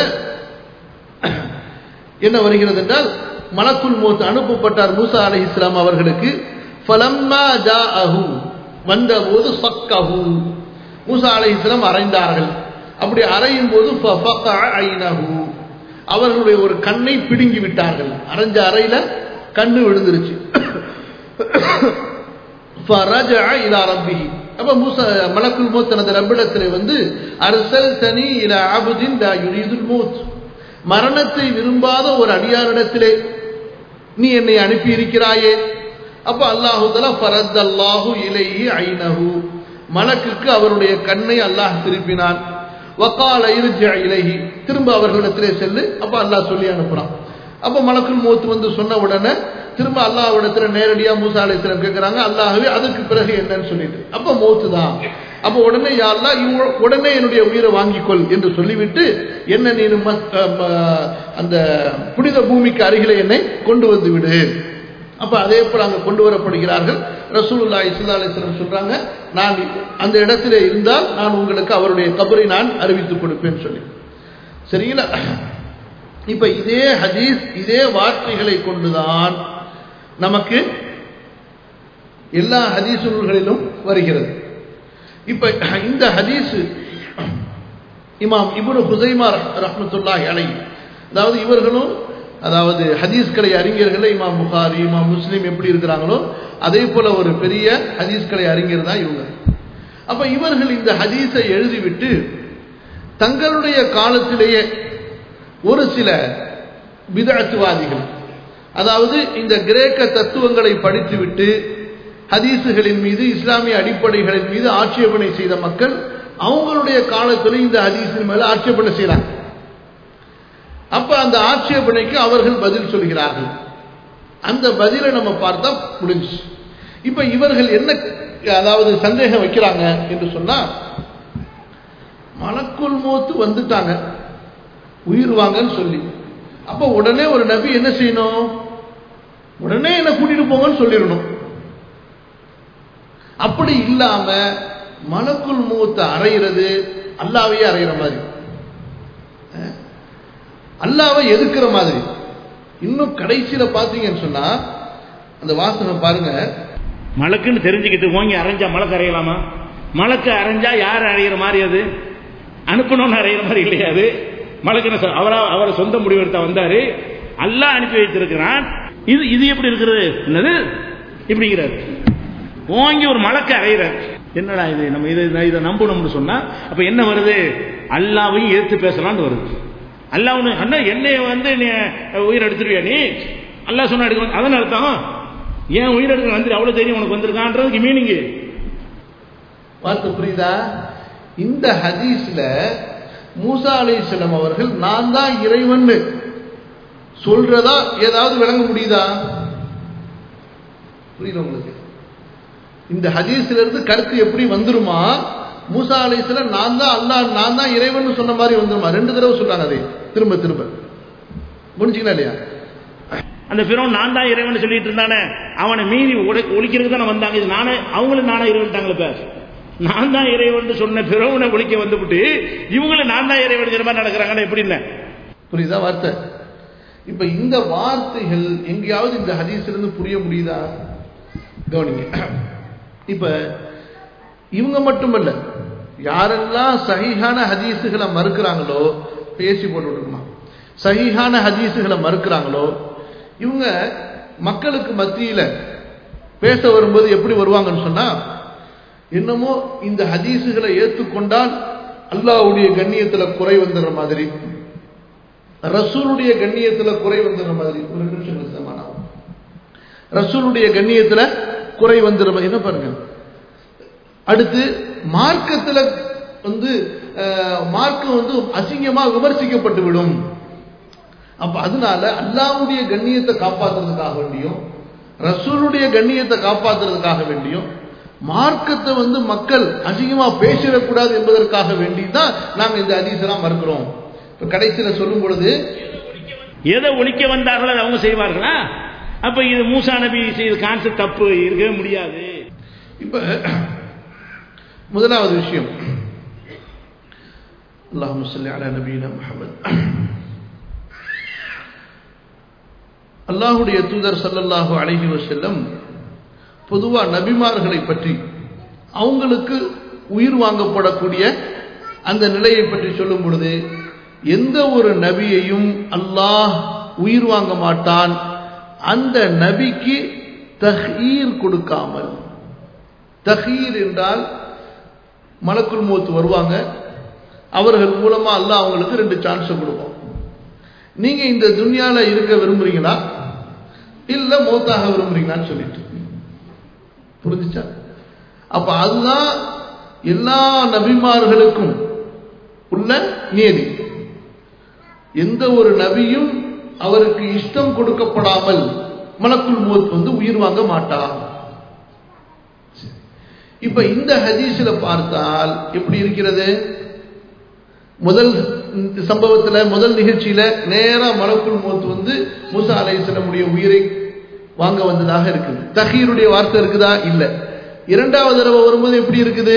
என்ன வருகிறது என்றால் மலக்குல் மோத் அனுப்பப்பட்டார் மூசா அலி இஸ்லாம் அவர்களுக்கு ஃபலம்மா ஜாஅஹு வந்தபோது சக்கஹு மூசா அலி இஸ்லாம் அறைந்தார்கள் அப்படி அறையும் போது அவர்களுடைய ஒரு கண்ணை பிடுங்கி விட்டார்கள் அரைஞ்ச அறையில கண்ணு விழுந்துருச்சு அப்ப மூசா மலக்குல் மூத் தனது ரப்பிடத்தில் வந்து அரசல் தனி இல ஆபுதின் மூத் மரணத்தை விரும்பாத ஒரு அடியாரிடத்திலே நீ என்னை அனுப்பி இருக்கிறாயே அப்ப அல்லாஹுதலா ஃபரத் அல்லாஹு இலைஹி ஐனஹு மலக்குக்கு அவருடைய கண்ணை அல்லாஹ் திருப்பினான் வக்கால இருஜ இலகி திரும்ப அவர்களிடத்திலே செல்லு அப்ப அல்லாஹ் சொல்லி அனுப்புறான் அப்ப மலக்குள் மூத்து வந்து சொன்ன உடனே திரும்ப அல்லாஹ்விடத்துல நேரடியா மூசா அலைஹிஸ்ஸலாம் கேட்கறாங்க அல்லாஹ்வே அதுக்கு பிறகு என்னன்னு சொல்லிட்டு அப்ப மௌத்து தான் அப்ப உடனே யா அல்லாஹ் இவ- உடனே என்னுடைய உயிரை வாங்கிக்கொள் என்று சொல்லிவிட்டு என்ன நீ ம- அஹ் அந்த புனித பூமிக்கு அருகிலே என்னை கொண்டு வந்து விடு அப்ப அதே போல அங்க கொண்டு வரப்படுகிறார்கள் ரசூலுல்லாஹி ஸல்லல்லாஹு அலைஹி வஸல்லம் சொல்றாங்க நான் அந்த இடத்திலே இருந்தால் நான் உங்களுக்கு அவருடைய கபரை நான் அறிவித்துக் கொடுப்பேன் சொல்லி சரிங்களா இப்ப இதே ஹதீஸ் இதே வார்த்தைகளை கொண்டுதான் நமக்கு எல்லா ஹதீஸ் நூல்களிலும் வருகிறது இப்ப இந்த ஹதீஸ் இமாம் இப்னு ஹுசைமா ரஹ்மத்துல்லாஹி அலைஹி அதாவது இவர்களும் அதாவது ஹதீஸ்களை அறிஞர்கள் இமாம் புகாரி இமாம் முஸ்லீம் எப்படி இருக்கிறாங்களோ அதே போல ஒரு பெரிய ஹதீஸ்களை அறிஞர் தான் இவங்க அப்ப இவர்கள் இந்த ஹதீஸை எழுதிவிட்டு தங்களுடைய காலத்திலேயே ஒரு சில விதத்துவாதிகள் அதாவது இந்த கிரேக்க தத்துவங்களை படித்துவிட்டு ஹதீஸுகளின் மீது இஸ்லாமிய அடிப்படைகளின் மீது ஆட்சேபனை செய்த மக்கள் அவங்களுடைய காலத்தில் இந்த ஹதீஸின் மேல ஆட்சேபனை செய்றாங்க அப்ப அந்த ஆட்சேபனைக்கு அவர்கள் பதில் சொல்கிறார்கள் அந்த பதிலை நம்ம பார்த்தா முடிஞ்சு இப்ப இவர்கள் என்ன அதாவது சந்தேகம் வைக்கிறாங்க என்று சொன்னா மலக்குள் மூத்து வந்துட்டாங்க உயிர் வாங்கன்னு சொல்லி அப்ப உடனே ஒரு நபி என்ன செய்யணும் உடனே என்ன கூட்டிட்டு போங்கன்னு சொல்லிடணும் அப்படி இல்லாம மலக்குள் மூத்த அறையிறது அல்லாவையே அறையிற மாதிரி அஹ், அல்லாவை எதுக்குற மாதிரி இன்னும் கடைசியில பாத்தீங்கன்னு சொன்னா அந்த வாசனை பாருங்க மலக்குன்னு தெரிஞ்சுக்கிட்டு ஓங்கி அரைஞ்சா மலக்கு அரையலாமா மலக்கு அரைஞ்சா யார் அரைகிற மாதிரி அது அனுப்பணும்னு அரைகிற மாதிரி இல்லையா அது மலக்குன்னு சொ- அவரா அவரை சொந்த முடிவெடுத்தா வந்தாரு அல்லாஹ் அனுப்பி வைத்திருக்கிறான் இது இது எப்படி இருக்கிறது என்னது இப்படிங்கிறாரு ஓங்கி ஒரு மலக்கு அரைகிறார் என்னடா இது நம்ம இதை இதை நம்பணும்னு சொன்னா அப்ப என்ன வருது அல்லாவையும் எதிர்த்து பேசலாம்னு வருது அல்லாஹ் ஒண்ணு அண்ணா என்னைய வந்து நீ உயிர் எடுத்துருவியா நீ அல்லாஹ் சொன்னா எடுக்க அதன் அர்த்தம் ஏன் உயிர் எடுக்க வந்து அவ்வளவு தெரியும் உனக்கு வந்திருக்கான்றதுக்கு மீனிங் வார்த்தை புரியுதா இந்த ஹதீஸ்ல மூசா அலைஹிஸ்ஸலாம் அவர்கள் நான் தான் இறைவன் சொல்றதா ஏதாவது விளங்க முடியுதா புரியுது உங்களுக்கு இந்த ஹதீஸ்ல இருந்து கருத்து எப்படி வந்துருமா மூசா அலைஹிஸ்ஸலாம் நான் தான் அல்லாஹ் நான் தான் இறைவன் சொன்ன மாதிரி வந்துருமா ரெண்டு தடவை சொல்றாங்க அதை திரும்ப திரும்ப முடிஞ்சுங்களா இல்லையா அந்த பிறவன் நான் தான் இறைவன் சொல்லிட்டு இருந்தானே அவனை மீறி ஒளி- ஒழிக்கிறதுக்கு தானே வந்தாங்க இது நானே அவங்களும் நானே இறைவன்ட்டாங்களே இப்ப நான் தான் இறைவன் சொன்ன பிறவனை ஒழிக்க வந்துவிட்டு இவங்களும் நான் தான் இறைவன் மாதிரி நடக்கிறாங்கன்னு எப்படின்னு புரியுதா வார்த்தை இப்ப இந்த வார்த்தைகள் எங்கேயாவது இந்த ஹதீஸ்ல இருந்து புரிய முடியுதா கவனிங்க இப்ப இவங்க மட்டுமல்ல யாரெல்லாம் சஹீஹான ஹதீஸுகளை மறுக்கிறாங்களோ பேசி போட்டு விட்டுருமா சஹீஹான ஹதீஸுகளை மறுக்கிறாங்களோ இவங்க மக்களுக்கு மத்தியில பேச வரும்போது எப்படி வருவாங்கன்னு சொன்னா என்னமோ இந்த ஹதீஸுகளை ஏற்றுக்கொண்டால் அல்லாஹ்வுடைய கண்ணியத்துல குறை வந்துடுற மாதிரி ரசூலுடைய கண்ணியத்துல குறை வந்துடுற மாதிரி ஒரு ரெண்டு நிமிஷம் கழிச்சு தான் ரசூலுடைய கண்ணியத்துல குறை வந்துடுற மாதிரி என்ன பாருங்க அடுத்து மார்க்கத்துல வந்து அஹ், மார்க்கம் வந்து அசிங்கமா விமர்சிக்கப்பட்டு விடும் அப்ப அதனால அல்லாஹ்வுடைய கண்ணியத்தை காப்பாத்துறதுக்காக வேண்டியும் ரசூலுடைய கண்ணியத்தை காப்பாத்துறதுக்காக வேண்டியும் மார்க்கத்தை வந்து மக்கள் அசிங்கமா பேசிடக்கூடாது என்பதற்காக வேண்டி தான் நாங்க இந்த ஹதீஸெல்லாம் மறுக்கிறோம் இப்ப கடைசியில சொல்லும் பொழுது எதை ஒழிக்க வந்தார்களோ அதை அவங்க செய்வார்களா அப்ப இது மூசா நபி செய்த கான்செப்ட் தப்பு இருக்கவே முடியாது இப்ப முதலாவது விஷயம் அல்லாஹும் சொல்லி அலா நபீனா முஹம்மது அல்லாஹுடைய தூதர் ஸல்லல்லாஹு அலைஹி வஸல்லம் பொதுவா நபிமார்களை பற்றி அவங்களுக்கு உயிர் வாங்கப்படக்கூடிய அந்த நிலையை பற்றி சொல்லும் பொழுது எந்த ஒரு நபியையும் அல்லாஹ் உயிர் வாங்க மாட்டான் அந்த நபிக்கு தஹீர் கொடுக்காமல் தஹீர் என்றால் மலக்குள் மௌத் வருவாங்க அவர்கள் மூலமா அல்லாஹ் அவங்களுக்கு ரெண்டு சான்ஸ் கொடுப்போம் நீங்க இந்த துன்யால இருக்க விரும்புறீங்களா இல்ல மௌத்தாக விரும்புறீங்களான்னு சொல்லிட்டு புரிஞ்சுச்சா அப்ப அதுதான் எல்லா நபிமார்களுக்கும் உள்ள நியதி எந்த ஒரு நபியும் அவருக்கு இஷ்டம் கொடுக்கப்படாமல் மலக்குள் மௌத் வந்து உயிர் வாங்க மாட்டான் இப்ப இந்த ஹதீஸ்ல பார்த்தால் எப்படி இருக்கிறது முதல் சம்பவத்துல முதல் நிகழ்ச்சியில நேரா மலக்குள் மௌத் வந்து மூசா அலைஹிஸ்ஸலாமுடைய உயிரை வாங்க வந்ததாக இருக்குது தஹீருடைய வார்த்தை இருக்குதா இல்ல இரண்டாவது தடவை வரும்போது எப்படி இருக்குது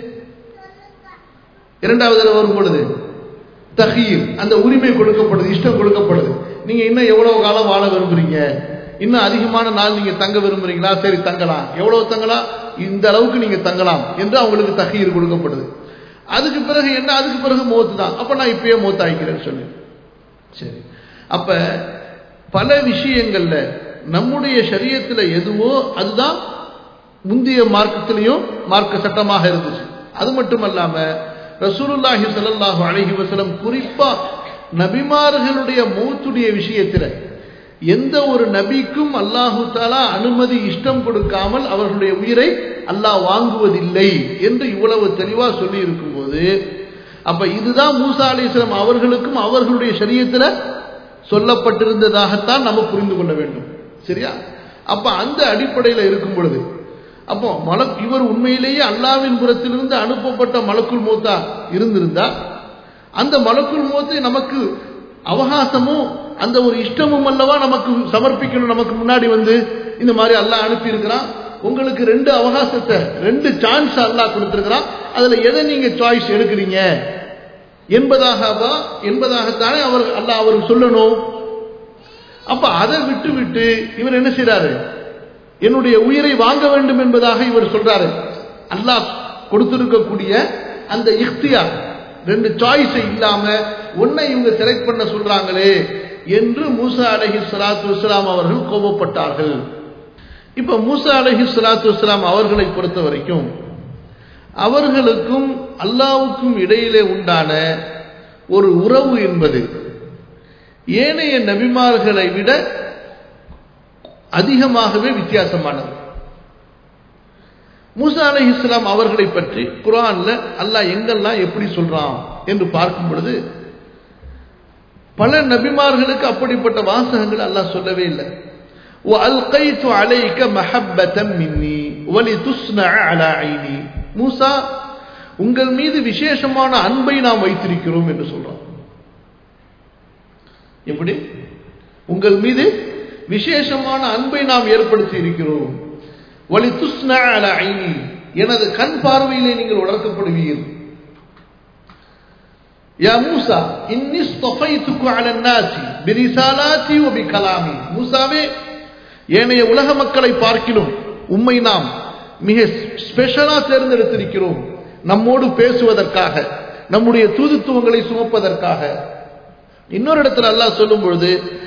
இரண்டாவது தடவை வரும் பொழுது தஹீர் அந்த உரிமை கொடுக்கப்படுது இஷ்டம் கொடுக்கப்படுது நீங்க இன்னும் எவ்வளவு காலம் வாழ விரும்புறீங்க இன்னும் அதிகமான நாள் நீங்க தங்க விரும்புறீங்களா சரி தங்கலாம் எவ்வளவு தங்கலாம் இந்த அளவுக்கு நீங்க தங்கலாம் என்று அவங்களுக்கு தஹீர் கொடுக்கப்படுது அதுக்கு பிறகு என்ன அதுக்கு பிறகு மோத்து தான் அப்ப நான் இப்பயே மோத்து ஆயிக்கிறேன்னு சொல்லி சரி அப்ப பல விஷயங்கள்ல நம்முடைய சரியத்துல எதுவோ அதுதான் முந்தைய மார்க்கத்திலையும் மார்க்க சட்டமாக இருந்துச்சு அது மட்டுமல்லாம ரசூலுல்லாஹி ஸல்லல்லாஹு அலைஹி வஸல்லம் குறிப்பா நபிமார்களுடைய மௌத்துடைய விஷயத்துல எந்த ஒரு நபிக்கும் அல்லாஹு தாலா அனுமதி இஷ்டம் கொடுக்காமல் அவர்களுடைய உயிரை அல்லாஹ் வாங்குவதில்லை என்று இவ்வளவு தெளிவா சொல்லி இருக்கும்போது அப்ப இதுதான் மூசா அலிஸ்லாம் அவர்களுக்கும் அவர்களுடைய சரியத்துல சொல்லப்பட்டிருந்ததாகத்தான் நம்ம புரிந்து கொள்ள வேண்டும் சரியா அப்ப அந்த அடிப்படையில் இருக்கும் பொழுது அப்போ மலக் இவர் உண்மையிலேயே அல்லாவின் புறத்திலிருந்து அனுப்பப்பட்ட மலக்குள் மூத்தா இருந்திருந்தா அந்த மலக்குள் மூத்தை நமக்கு அவகாசமும் அந்த ஒரு இஷ்டமும் அல்லவா நமக்கு சமர்ப்பிக்கணும் நமக்கு முன்னாடி வந்து இந்த மாதிரி அல்லாஹ் அனுப்பி இருக்கிறான் உங்களுக்கு ரெண்டு அவகாசத்தை ரெண்டு சான்ஸ் அல்லாஹ் கொடுத்திருக்கிறான் அதுல எதை நீங்க சாய்ஸ் எடுக்கிறீங்க என்பதாகவா என்பதாகத்தானே அவர் அல்லாஹ் அவருக்கு சொல்லணும் அப்ப அதை விட்டு விட்டு இவர் என்ன செய்யறாரு என்னுடைய உயிரை வாங்க வேண்டும் என்பதாக இவர் சொல்றாரு அல்லாஹ் கொடுத்திருக்கக்கூடிய அந்த இஃப்தியார் ரெண்டு சாய்ஸ் இல்லாம ஒன்னை இவங்க செலக்ட் பண்ண சொல்றாங்களே என்று மூசா அலஹி சலாத்து வஸ்லாம் அவர்கள் கோபப்பட்டார்கள் இப்ப மூசா அலஹி சலாத்து வஸ்லாம் அவர்களை பொறுத்த வரைக்கும் அவர்களுக்கும் அல்லாவுக்கும் இடையிலே உண்டான ஒரு உறவு என்பது ஏனைய நபிமார்களை விட அதிகமாகவே வித்தியாசமானது மூசா அலி இஸ்லாம் அவர்களை பற்றி குரான்ல அல்லாஹ் எங்கெல்லாம் எப்படி சொல்றான் என்று பார்க்கும் பொழுது பல நபிமார்களுக்கு அப்படிப்பட்ட வாசகங்கள் அல்லாஹ் சொல்லவே இல்லை وَأَلْقَيْتُ عَلَيْكَ مَحَبَّةً مِنِّي وَلِتُصْنَعَ عَلَى عَيْنِي மூசா உங்கள் மீது விசேஷமான அன்பை நாம் வைத்திருக்கிறோம் என்று சொல்றோம் எப்படி உங்கள் மீது விசேஷமான அன்பை நாம் ஏற்படுத்தி இருக்கிறோம் வலி துஸ்னா அல ஐனி எனது கண் பார்வையிலே நீங்கள் வளர்க்கப்படுவீர் யா மூசா இன்னி ஸ்தஃபைத்துக்கு அல நாசி பிரிசாலாத்தி ஒபி கலாமி மூசாவே ஏனைய உலக மக்களை பார்க்கிலும் உம்மை நாம் மிக ஸ்பெஷலா தேர்ந்தெடுத்திருக்கிறோம் நம்மோடு பேசுவதற்காக நம்முடைய தூதுத்துவங்களை சுமப்பதற்காக இன்னொரு இடத்துல அல்லாஹ் சொல்லும் பொழுது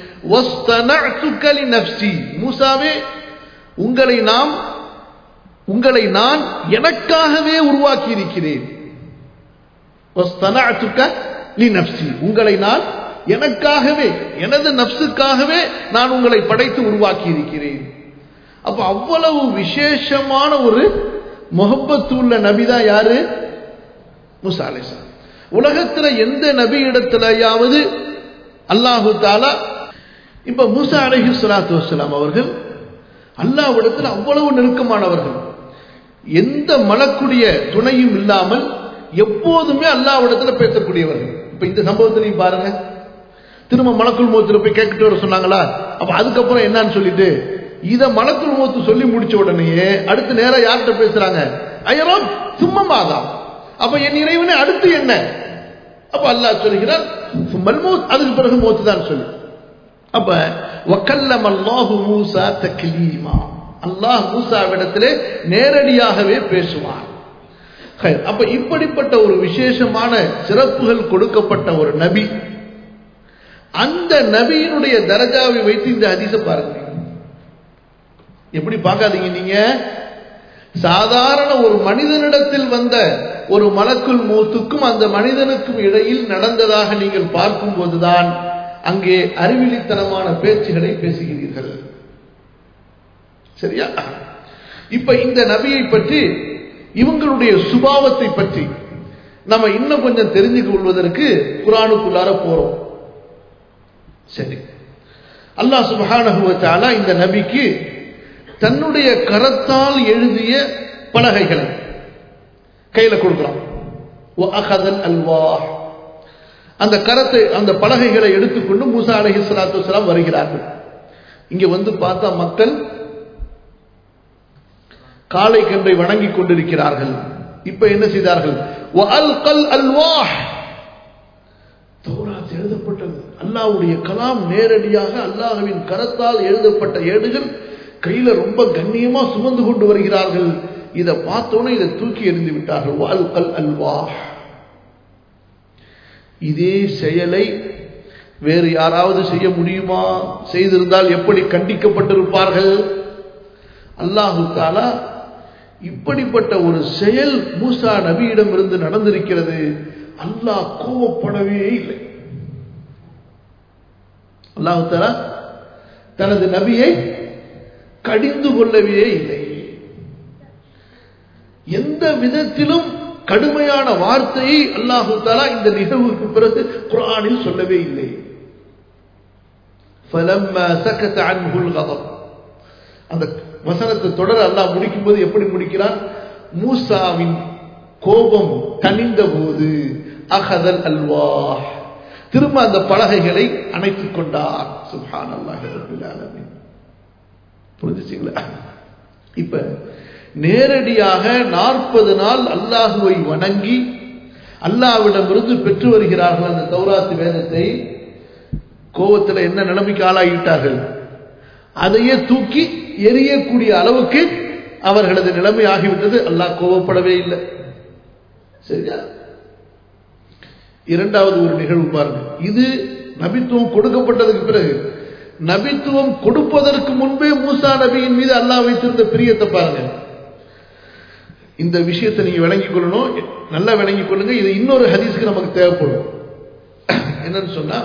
மூசாவே உங்களை நாம் உங்களை நான் எனக்காகவே உருவாக்கி இருக்கிறேன் உங்களை நான் எனக்காகவே எனது நப்சுக்காகவே நான் உங்களை படைத்து உருவாக்கி இருக்கிறேன் அப்ப அவ்வளவு விசேஷமான ஒரு முகப்பத்து உள்ள நபிதான் யாரு முசா அலிசா உலகத்துல எந்த நபி இடத்துலயாவது அல்லாஹு தாலா இப்ப மூசா அலஹி சலாத்து வசலாம் அவர்கள் அல்லாவிடத்தில் அவ்வளவு நெருக்கமானவர்கள் எந்த மலக்குடைய துணையும் இல்லாமல் எப்போதுமே அல்லாவிடத்துல பேசக்கூடியவர்கள் இப்ப இந்த சம்பவத்திலையும் பாருங்க திரும்ப மலக்குள் மூத்துல போய் கேட்கிட்டு வர சொன்னாங்களா அப்ப அதுக்கப்புறம் என்னன்னு சொல்லிட்டு இத மலக்குள் மூத்து சொல்லி முடிச்ச உடனேயே அடுத்து நேரம் யார்கிட்ட பேசுறாங்க ஐயரோ சும்மமாதான் அப்ப என் இறைவனே அடுத்து என்ன அப்ப அல்லாஹ் சொல்கிறார் மல்மூத் அதுக்கு பிறகு மூத்து தான் சொல்லு அப்ப வக்கல்லம் அல்லாஹு மூசா தக்லீமா அல்லாஹ் மூசாவிடத்திலே நேரடியாகவே பேசுவான் அப்ப இப்படிப்பட்ட ஒரு விசேஷமான சிறப்புகள் கொடுக்கப்பட்ட ஒரு நபி அந்த நபியினுடைய தரஜாவை வைத்து இந்த ஹதீஸ பாருங்க எப்படி பார்க்காதீங்க நீங்க சாதாரண ஒரு மனிதனிடத்தில் வந்த ஒரு மலக்குள் மூத்துக்கும் அந்த மனிதனுக்கும் இடையில் நடந்ததாக நீங்கள் பார்க்கும் போதுதான் அங்கே அறிவிலித்தனமான பேச்சுகளை பேசுகிறீர்கள் சரியா இப்ப இந்த நபியை பற்றி இவங்களுடைய சுபாவத்தை பற்றி நம்ம இன்னும் கொஞ்சம் தெரிஞ்சு கொள்வதற்கு குரானுக்குள்ளார போறோம் சரி அல்லாஹ் சுப்ஹானஹு வ தஆலா இந்த நபிக்கு தன்னுடைய கரத்தால் எழுதிய பலகைகளை கையில கொடுக்குறான் வஅகதல் அல்வாஹ் அந்த கரத்தை அந்த பலகைகளை எடுத்துக்கொண்டு மூசா அலைஹி ஸலாத்து வஸலாம் வருகிறார்கள் இங்க வந்து பார்த்தா மக்கள் காளை கன்றை வணங்கிக் கொண்டிருக்கிறார்கள் இப்ப என்ன செய்தார்கள் வஅல்கல் அல்வாஹ் தௌராத் எழுதப்பட்டது அல்லாஹ்வுடைய கலாம் நேரடியாக அல்லாஹ்வின் கரத்தால் எழுதப்பட்ட ஏடுகள் கையில ரொம்ப கண்ணியமா சுமந்து கொண்டு வருகிறார்கள் இதை பார்த்தோன்னே இதை தூக்கி எறிந்து விட்டார்கள் வஅல்கல் அல்வாஹ் இதே செயலை வேறு யாராவது செய்ய முடியுமா செய்திருந்தால் எப்படி கண்டிக்கப்பட்டிருப்பார்கள் அல்லாஹு தாலா இப்படிப்பட்ட ஒரு செயல் மூசா நபியிடம் இருந்து நடந்திருக்கிறது அல்லாஹ் கோவப்படவே இல்லை அல்லாஹு தாலா தனது நபியை கடிந்து கொள்ளவே இல்லை எந்த விதத்திலும் கடுமையான வார்த்தையை அல்லாஹு தாலா இந்த நிகழ்வுக்கு பிறகு குரானில் சொல்லவே இல்லை فلما سكت عنه الغضب அந்த வசனத்தை தொடர அல்லாஹ் முடிக்கும் போது எப்படி முடிக்கிறான் மூசாவின் கோபம் தணிந்த போது அகதல் அல்வாஹ் திரும்ப அந்த பலகைகளை அணைத்துக் கொண்டார் சுஹான் அல்லாஹ் புரிஞ்சுச்சிங்களா இப்ப நேரடியாக நாற்பது நாள் அல்லாஹுவை வணங்கி அல்லாவிடமிருந்து பெற்று வருகிறார்கள் அந்த தௌராத்து வேதத்தை கோவத்தில் என்ன நிலைமைக்கு ஆளாகிவிட்டார்கள் அதையே தூக்கி எரியக்கூடிய அளவுக்கு அவர்களது நிலைமை ஆகிவிட்டது அல்லாஹ் கோவப்படவே இல்லை சரியா இரண்டாவது ஒரு நிகழ்வு பாருங்க இது நபித்துவம் கொடுக்கப்பட்டதுக்கு பிறகு நபித்துவம் கொடுப்பதற்கு முன்பே மூசா நபியின் மீது அல்லாஹ் வைத்திருந்த பிரியத்தை பாருங்க இந்த விஷயத்தை நீங்க விளங்கிக் கொள்ளணும் நல்லா விளங்கிக் கொள்ளுங்க இது இன்னொரு ஹதீஸ்க்கு நமக்கு தேவைப்படும் என்னன்னு சொன்னா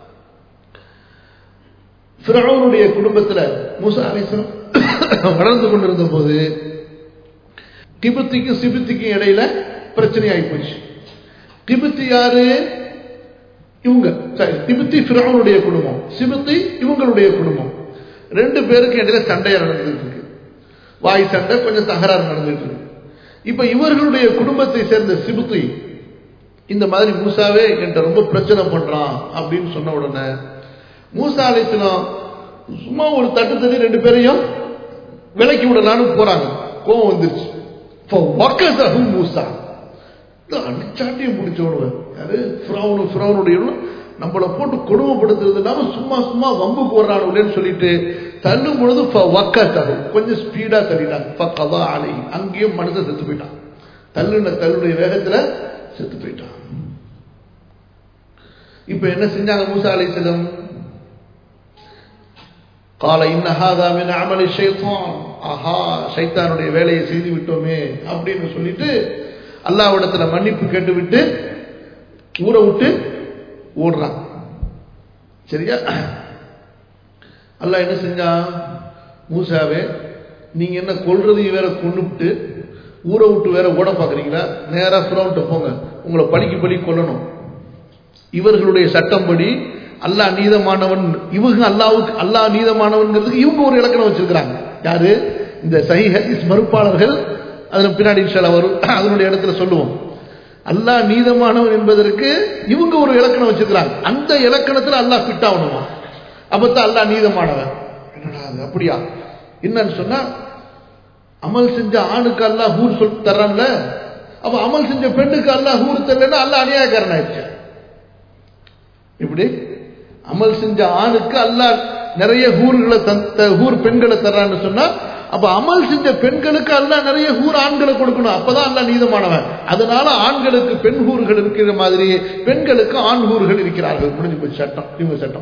ஃபிரௌனுடைய குடும்பத்தில் மூசா அலிஸ்லாம் வளர்ந்து கொண்டிருந்த போது கிபுத்திக்கும் சிபித்திக்கும் இடையில பிரச்சனை ஆகி போச்சு கிபுத்தி யாரு இவங்க சரி திபுத்தி ஃபிரௌனுடைய குடும்பம் சிபுத்தி இவங்களுடைய குடும்பம் ரெண்டு பேருக்கு இடையில சண்டையா நடந்துட்டு இருக்கு வாய் சண்டை கொஞ்சம் தகராறு நடந்துட்டு இருக்கு இப்ப இவர்களுடைய குடும்பத்தை சேர்ந்த சிபுத்தி இந்த மாதிரி மூசாவே என்கிட்ட ரொம்ப பிரச்சனை பண்றான் அப்படின்னு சொன்ன உடனே மூசா அழைச்சலாம் சும்மா ஒரு தட்டு தண்ணி ரெண்டு பேரையும் விலக்கி விடலான்னு போறாங்க கோவம் வந்துருச்சு மூசா அடிச்சாட்டியை முடிச்ச விடுவேன் யாரு ஃப்ரௌனு ஃப்ரௌனுடைய நம்மளை போட்டு கொடுமைப்படுத்துறது இல்லாம சும்மா சும்மா வம்பு போடுறானுன்னு சொல்லிட்டு தள்ளும் பொழுது வக்க தரும் கொஞ்சம் ஸ்பீடா தள்ளிட்டாங்க பக்கதான் ஆலை அங்கேயும் மனுஷன் செத்து போயிட்டான் தள்ளுன தள்ளுடைய வேகத்துல செத்து போயிட்டான் இப்ப என்ன செஞ்சாங்க மூசா அலை செல்லம் கால இன்னஹாதா மின் அமலி ஷைத்தான் ஆஹா ஷைத்தானுடைய வேலையை செய்து விட்டோமே அப்படின்னு சொல்லிட்டு அல்லாவிடத்துல மன்னிப்பு கேட்டுவிட்டு ஊரை விட்டு ஓடுறான் சரியா அல்லாஹ் என்ன செஞ்சான் மூசாவே நீங்க என்ன கொல்றதையும் வேற கொண்டுவிட்டு ஊரை விட்டு வேற ஓட பாக்குறீங்களா நேரா ஃப்ரௌண்ட்ட போங்க உங்களை படிக்கு படி கொல்லணும் இவர்களுடைய சட்டம்படி அல்லாஹ் நீதமானவன் இவங்க அல்லாவுக்கு அல்லாஹ் நீதமானவன்ங்கிறதுக்கு இவங்க ஒரு இலக்கணம் வச்சிருக்கிறாங்க யாரு இந்த சஹி ஹதீஸ் மறுப்பாளர்கள் அதன் பின்னாடி இன்ஷால்லா வரும் அதனுடைய இடத்துல சொல்லுவோம் அல்லாஹ் நீதமானவன் என்பதற்கு இவங்க ஒரு இலக்கணம் வச்சிருக்கிறாங்க அந்த இலக்கணத்துல அல்லாஹ் ஃபிட் ஆகணுமா அப்பத்தான் அல்லாஹ் நீதமானவன் என்னடா அது அப்படியா என்னன்னு சொன்னா அமல் செஞ்ச ஆணுக்கு அல்லாஹ் ஹூர் சொல் தர்றான்ல அப்ப அமல் செஞ்ச பெண்ணுக்கு அல்லாஹ் ஹூர் தரலன்னா அல்லாஹ் அநியாயக்காரன் ஆயிடுச்சு இப்படி அமல் செஞ்ச ஆணுக்கு அல்லாஹ் நிறைய ஹூர்களை ஹூர் பெண்களை தர்றான்னு சொன்னா அப்ப அமல் செஞ்ச பெண்களுக்கு அல்லாஹ் நிறைய ஹூர் ஆண்களை கொடுக்கணும் அப்பதான் அல்லாஹ் நீதமானவன் அதனால ஆண்களுக்கு பெண் ஹூர்கள் இருக்கிற மாதிரி பெண்களுக்கு ஆண் ஹூர்கள் இருக்கிறார்கள் முடிஞ்சு போச்சு சட்டம் இவங்க சட்டம்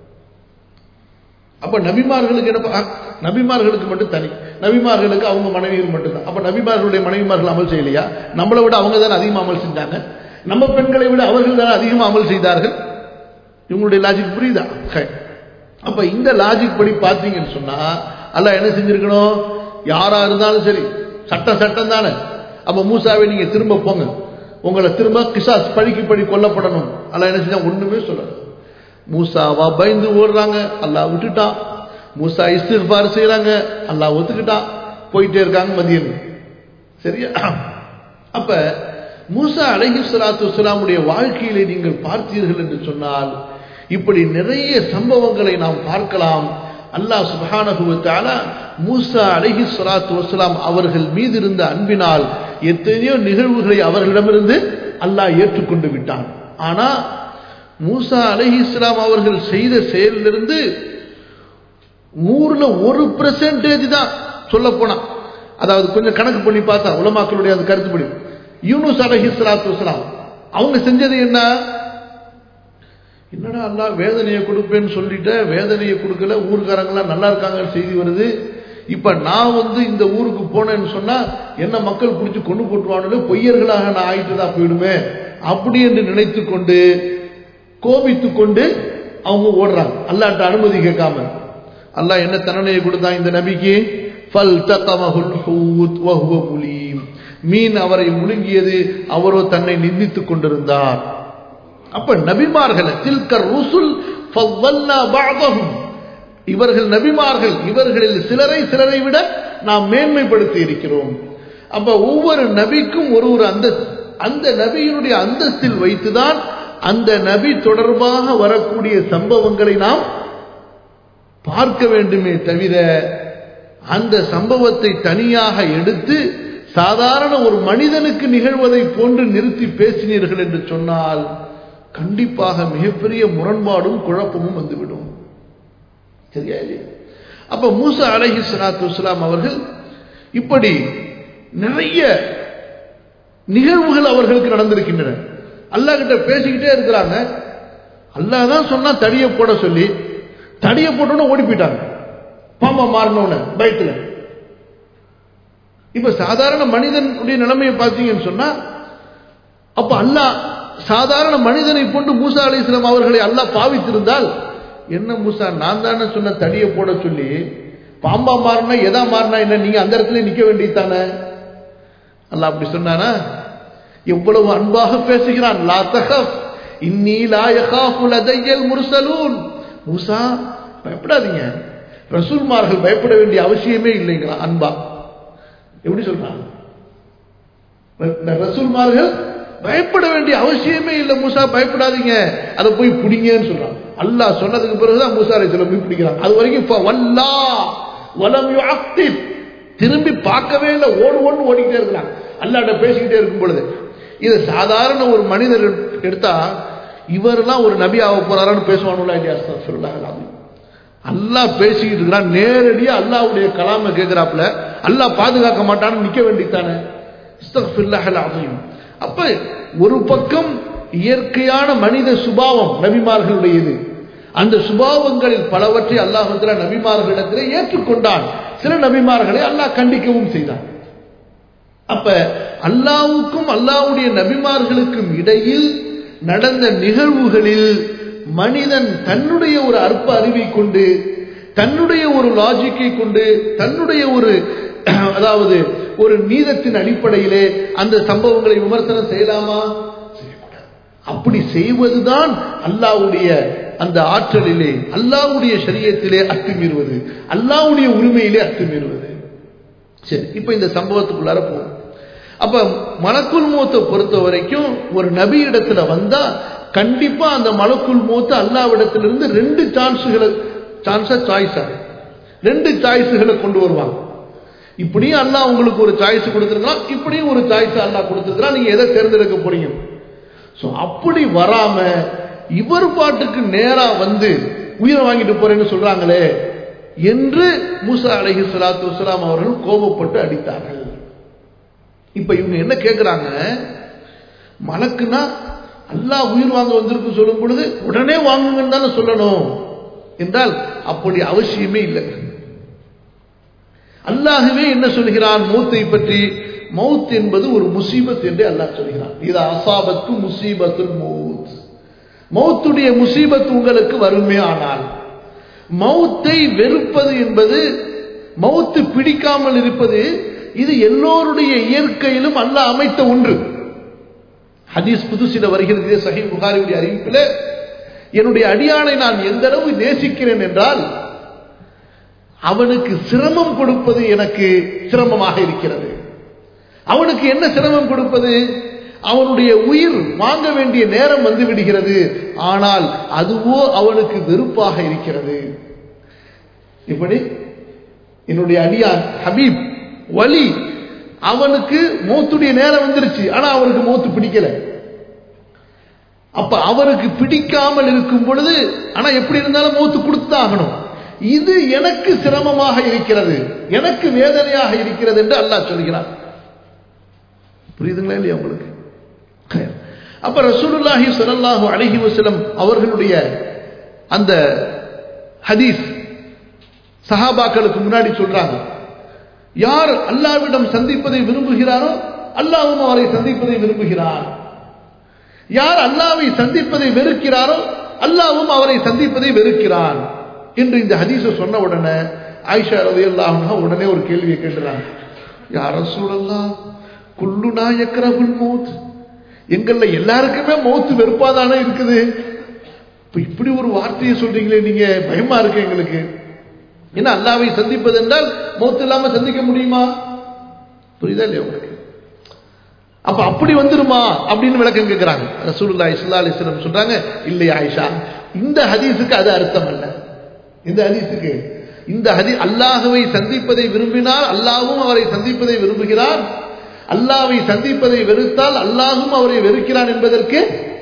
அப்ப நபிமார்களுக்கு என்ன நபிமார்களுக்கு மட்டும் தனி நபிமார்களுக்கு அவங்க மனைவிகள் மட்டும்தான் அப்ப நபிமார்களுடைய மனைவிமார்கள் அமல் செய்யலையா நம்மளை விட அவங்க தானே அதிகமாக அமல் செஞ்சாங்க நம்ம பெண்களை விட அவர்கள் தானே அதிகமாக அமல் செய்தார்கள் இவங்களுடைய லாஜிக் புரியுதா அப்ப இந்த லாஜிக் படி பார்த்தீங்கன்னு சொன்னா அல்ல என்ன செஞ்சிருக்கணும் யாரா இருந்தாலும் சரி சட்டம் சட்டம் தானே அப்ப மூசாவை நீங்க திரும்ப போங்க உங்களை திரும்ப கிசாஸ் பழிக்கு பழி கொல்லப்படணும் அல்ல என்ன செஞ்சா ஒண்ணுமே சொல்லல மூசாவா பயந்து ஓடுறாங்க அல்லாஹ் விட்டுட்டான் மூசா இஸ்திஃபார் செய்றாங்க அல்லாஹ் ஒத்துக்கிட்டான் போயிட்டே இருக்காங்க மதியம் சரியா அப்ப மூசா அலைஹி ஸலாத்து வஸலாமுடைய வாழ்க்கையிலே நீங்கள் பார்த்தீர்கள் என்று சொன்னால் இப்படி நிறைய சம்பவங்களை நாம் பார்க்கலாம் அல்லாஹ் சுப்ஹானஹு வ தஆலா மூசா அலைஹி ஸலாத்து வஸலாம் அவர்கள் மீது இருந்த அன்பினால் எத்தனையோ நிகழ்வுகளை அவர்களிடமிருந்து அல்லாஹ் ஏற்றுக்கொண்டு விட்டான் ஆனா மூசா அலைஹி இஸ்லாம் அவர்கள் செய்த செயலிலிருந்து நூறுல ஒரு பெர்சன்டேஜ் தான் சொல்ல போனா அதாவது கொஞ்சம் கணக்கு பண்ணி பார்த்தா உலமாக்களுடைய அந்த கருத்துப்படி யூனுஸ் அலஹி சலாத்து வசலாம் அவங்க செஞ்சது என்ன என்னடா அல்லாஹ் வேதனையை கொடுப்பேன்னு சொல்லிட்ட வேதனையை கொடுக்கல ஊர்க்காரங்களாம் நல்லா இருக்காங்கன்னு செய்தி வருது இப்ப நான் வந்து இந்த ஊருக்கு போனேன்னு சொன்னா என்ன மக்கள் பிடிச்சி கொண்டு போட்டுருவானு பொய்யர்களாக நான் ஆயிட்டுதான் போயிடுமே அப்படி என்று நினைத்து கொண்டு கோபித்து கொண்டு அவங்க ஓடுறாங்க அல்லாட்ட அனுமதி கேட்காம அல்லாஹ் என்ன தண்டனையை கொடுத்தான் இந்த நபிக்கு ஃபல் தத்தமஹுல் ஹூத் வஹுவ முலீம் மீன் அவரை முழுங்கியது அவரோ தன்னை நிந்தித்துக் கொண்டிருந்தார் அப்ப நபிமார்கள் தில்கர் ருசுல் ஃபவ்வல்னா பஅதஹும் இவர்கள் நபிமார்கள் இவர்களில் சிலரை சிலரை விட நாம் மேன்மைப்படுத்தி இருக்கிறோம் அப்ப ஒவ்வொரு நபிக்கும் ஒரு ஒரு அந்த அந்த நபியினுடைய அந்தஸ்தில் வைத்துதான் அந்த நபி தொடர்பாக வரக்கூடிய சம்பவங்களை நாம் பார்க்க வேண்டுமே தவிர அந்த சம்பவத்தை தனியாக எடுத்து சாதாரண ஒரு மனிதனுக்கு நிகழ்வதை போன்று நிறுத்தி பேசினீர்கள் என்று சொன்னால் கண்டிப்பாக மிகப்பெரிய முரண்பாடும் குழப்பமும் வந்துவிடும் சரியா இல்லையா அப்ப மூசா அலஹி சலாத்து வஸ்லாம் அவர்கள் இப்படி நிறைய நிகழ்வுகள் அவர்களுக்கு நடந்திருக்கின்றன அல்லாஹ் கிட்ட பேசிக்கிட்டே இருக்கிறாங்க அல்லாஹ் தான் சொன்னா தடிய போட சொல்லி தடிய போட்டோன்னு ஓடி போயிட்டாங்க பாம்பா மாறினோன்னு பயத்துல இப்ப சாதாரண மனிதனுடைய நிலைமையை பார்த்தீங்கன்னு சொன்னா அப்ப அல்லாஹ் சாதாரண மனிதனை கொண்டு மூசா அலி இஸ்லாம் அவர்களை அல்லாஹ் பாவித்திருந்தால் என்ன மூசா நான் தானே சொன்ன தடியை போட சொல்லி பாம்பா மாறினா எதா மாறினா என்ன நீங்க அந்த இடத்துல நிக்க வேண்டியதானே அல்லாஹ் அப்படி சொன்னானா எவ்வளவு அன்பாக பேசுகிறான் லா தகஃப் இன்னி லா யகாஃபு லதையல் முர்சலூன் மூசா பயப்படாதீங்க ரசூல்மார்கள் பயப்பட வேண்டிய அவசியமே இல்லைங்களா அன்பா எப்படி சொல்றாங்க ரசூல்மார்கள் பயப்பட வேண்டிய அவசியமே இல்லை மூசா பயப்படாதீங்க அதை போய் பிடிங்கன்னு சொல்றான் அல்லாஹ் சொன்னதுக்கு பிறகுதான் மூசா அலை சொல்ல போய் பிடிக்கிறான் அது வரைக்கும் வல்லா வலம் யுஅக்திப் திரும்பி பார்க்கவே இல்லை ஓடு ஓடு ஓடிக்கிட்டே இருக்கிறான் அல்லாட்ட பேசிக்கிட்டே இருக்கும் பொழுது இது சாதாரண ஒரு மனிதர் எடுத்தா இவரெல்லாம் ஒரு நபி ஆக போறாரான்னு பேசுவானுங்களா இல்லையா சொல்லலாம் அல்லாஹ் பேசிக்கிட்டு இருக்கிறான் நேரடியா அல்லாவுடைய கலாம கேட்கிறாப்புல அல்லாஹ் பாதுகாக்க மாட்டான்னு நிக்க வேண்டித்தானே அதையும் அப்ப ஒரு பக்கம் இயற்கையான மனித சுபாவம் நபிமார்களுடையது அந்த சுபாவங்களில் பலவற்றை அல்லாஹத்துல நபிமார்களிடத்தில் ஏற்றுக்கொண்டான் சில நபிமார்களை அல்லாஹ் கண்டிக்கவும் செய்தான் அப்ப அல்லாவுக்கும் அல்லாவுடைய நபிமார்களுக்கும் இடையில் நடந்த நிகழ்வுகளில் மனிதன் தன்னுடைய ஒரு அற்ப அறிவை கொண்டு தன்னுடைய ஒரு லாஜிக்கை கொண்டு தன்னுடைய ஒரு அதாவது ஒரு நீதத்தின் அடிப்படையிலே அந்த சம்பவங்களை விமர்சனம் செய்யலாமா செய்யக்கூடாது அப்படி செய்வதுதான் அல்லாவுடைய அந்த ஆற்றலிலே அல்லாவுடைய சரியத்திலே அத்துமீறுவது அல்லாவுடைய உரிமையிலே அத்துமீறுவது சரி இப்ப இந்த சம்பவத்துக்குள்ளார போகும் அப்ப மலக்குள் மூத்தை பொறுத்த வரைக்கும் ஒரு நபி இடத்துல வந்தா கண்டிப்பா அந்த மலக்குள் மூத்த அல்லாவிடத்திலிருந்து ரெண்டு சான்ஸுகளை சான்ஸா சாய்ஸா ரெண்டு சாய்ஸுகளை கொண்டு வருவாங்க இப்படியும் அல்லா உங்களுக்கு ஒரு சாய்ஸ் கொடுத்துருக்கலாம் இப்படியும் ஒரு சாய்ஸ் அல்லா கொடுத்துருக்கலாம் நீங்க எதை தேர்ந்தெடுக்க போறீங்க ஸோ அப்படி வராம இவர் பாட்டுக்கு நேரா வந்து உயிரை வாங்கிட்டு போறேன்னு சொல்றாங்களே என்று மூசா அலஹி சலாத்து வலாம் அவர்கள் கோபப்பட்டு அடித்தார்கள் இப்ப இவங்க என்ன கேட்கிறாங்க மலக்குனா அல்லா உயிர் வாங்க வந்திருக்கு சொல்லும் பொழுது உடனே வாங்குங்கன்னு தானே சொல்லணும் என்றால் அப்படி அவசியமே இல்லை அல்லாகவே என்ன சொல்கிறான் மௌத்தை பற்றி மவுத் என்பது ஒரு முசீபத் என்று அல்லாஹ் சொல்கிறான் இது அசாபத்து முசீபத்துல் மவுத் மௌத்துடைய முசீபத் உங்களுக்கு வருமே ஆனால் மௌத்தை வெறுப்பது என்பது மௌத்து பிடிக்காமல் இருப்பது இது எல்லோருடைய இயற்கையிலும் அல்ல அமைத்த ஒன்று ஹதீஸ் புதுசில வருகிறது சஹி புகாரியுடைய அறிவிப்பில் என்னுடைய அடியானை நான் எந்த அளவு நேசிக்கிறேன் என்றால் அவனுக்கு சிரமம் கொடுப்பது எனக்கு சிரமமாக இருக்கிறது அவனுக்கு என்ன சிரமம் கொடுப்பது அவனுடைய உயிர் வாங்க வேண்டிய நேரம் வந்து விடுகிறது ஆனால் அதுவோ அவனுக்கு வெறுப்பாக இருக்கிறது இப்படி என்னுடைய அடியான் ஹபீப் வலி அவனுக்கு மௌத்துடைய நேரம் வந்துருச்சு ஆனா அவனுக்கு மௌத்து பிடிக்கல அப்ப அவருக்கு பிடிக்காமல் இருக்கும் பொழுது ஆனா எப்படி இருந்தாலும் மௌத்து கொடுத்துதான் ஆகணும் இது எனக்கு சிரமமாக இருக்கிறது எனக்கு வேதனையாக இருக்கிறது என்று அல்லாஹ் சொல்கிறார் புரியுதுங்களா இல்லையா உங்களுக்கு அப்ப ரசூலுல்லாஹி ஸல்லல்லாஹு அலைஹி வஸல்லம் அவர்களுடைய அந்த ஹதீஸ் சஹாபாக்களுக்கு முன்னாடி சொல்றாங்க யார் அல்லாவிடம் சந்திப்பதை விரும்புகிறாரோ அல்லாவும் அவரை சந்திப்பதை விரும்புகிறார் யார் அல்லாவை சந்திப்பதை வெறுக்கிறாரோ அல்லாவும் அவரை சந்திப்பதை வெறுக்கிறான் என்று இந்த ஹதீஸை சொன்ன உடனே ஆயிஷா ரவி அல்லாஹ் உடனே ஒரு கேள்வியை கேட்டுறாங்க யார சூழல்லாம் குல்லு நாயக்கரகுல் மௌத் எங்கள்ல எல்லாருக்குமே மௌத்து வெறுப்பாதானே இருக்குது இப்ப இப்படி ஒரு வார்த்தையை சொல்றீங்களே நீங்க பயமா இருக்கு எங்களுக்கு ஏன்னா அல்லாவை சந்திப்பது என்றால் மௌத்து இல்லாம சந்திக்க முடியுமா புரியுதா இல்லையா உங்களுக்கு அப்ப அப்படி வந்துருமா அப்படின்னு விளக்கம் கேட்கிறாங்க ரசூலுல்லாஹி ஸல்லல்லாஹு அலைஹி வஸல்லம் சொல்றாங்க இல்லை ஆயிஷா இந்த ஹதீஸுக்கு அது அர்த்தம் அல்ல இந்த ஹதீஸுக்கு இந்த ஹதி அல்லாஹுவை சந்திப்பதை விரும்பினால் அல்லாஹ்வும் அவரை சந்திப்பதை விரும்புகிறான் அல்லாவை சந்திப்பதை வெறுத்தால் அல்லாஹும் அவரை வெறுக்கிறான் என்பதற்கு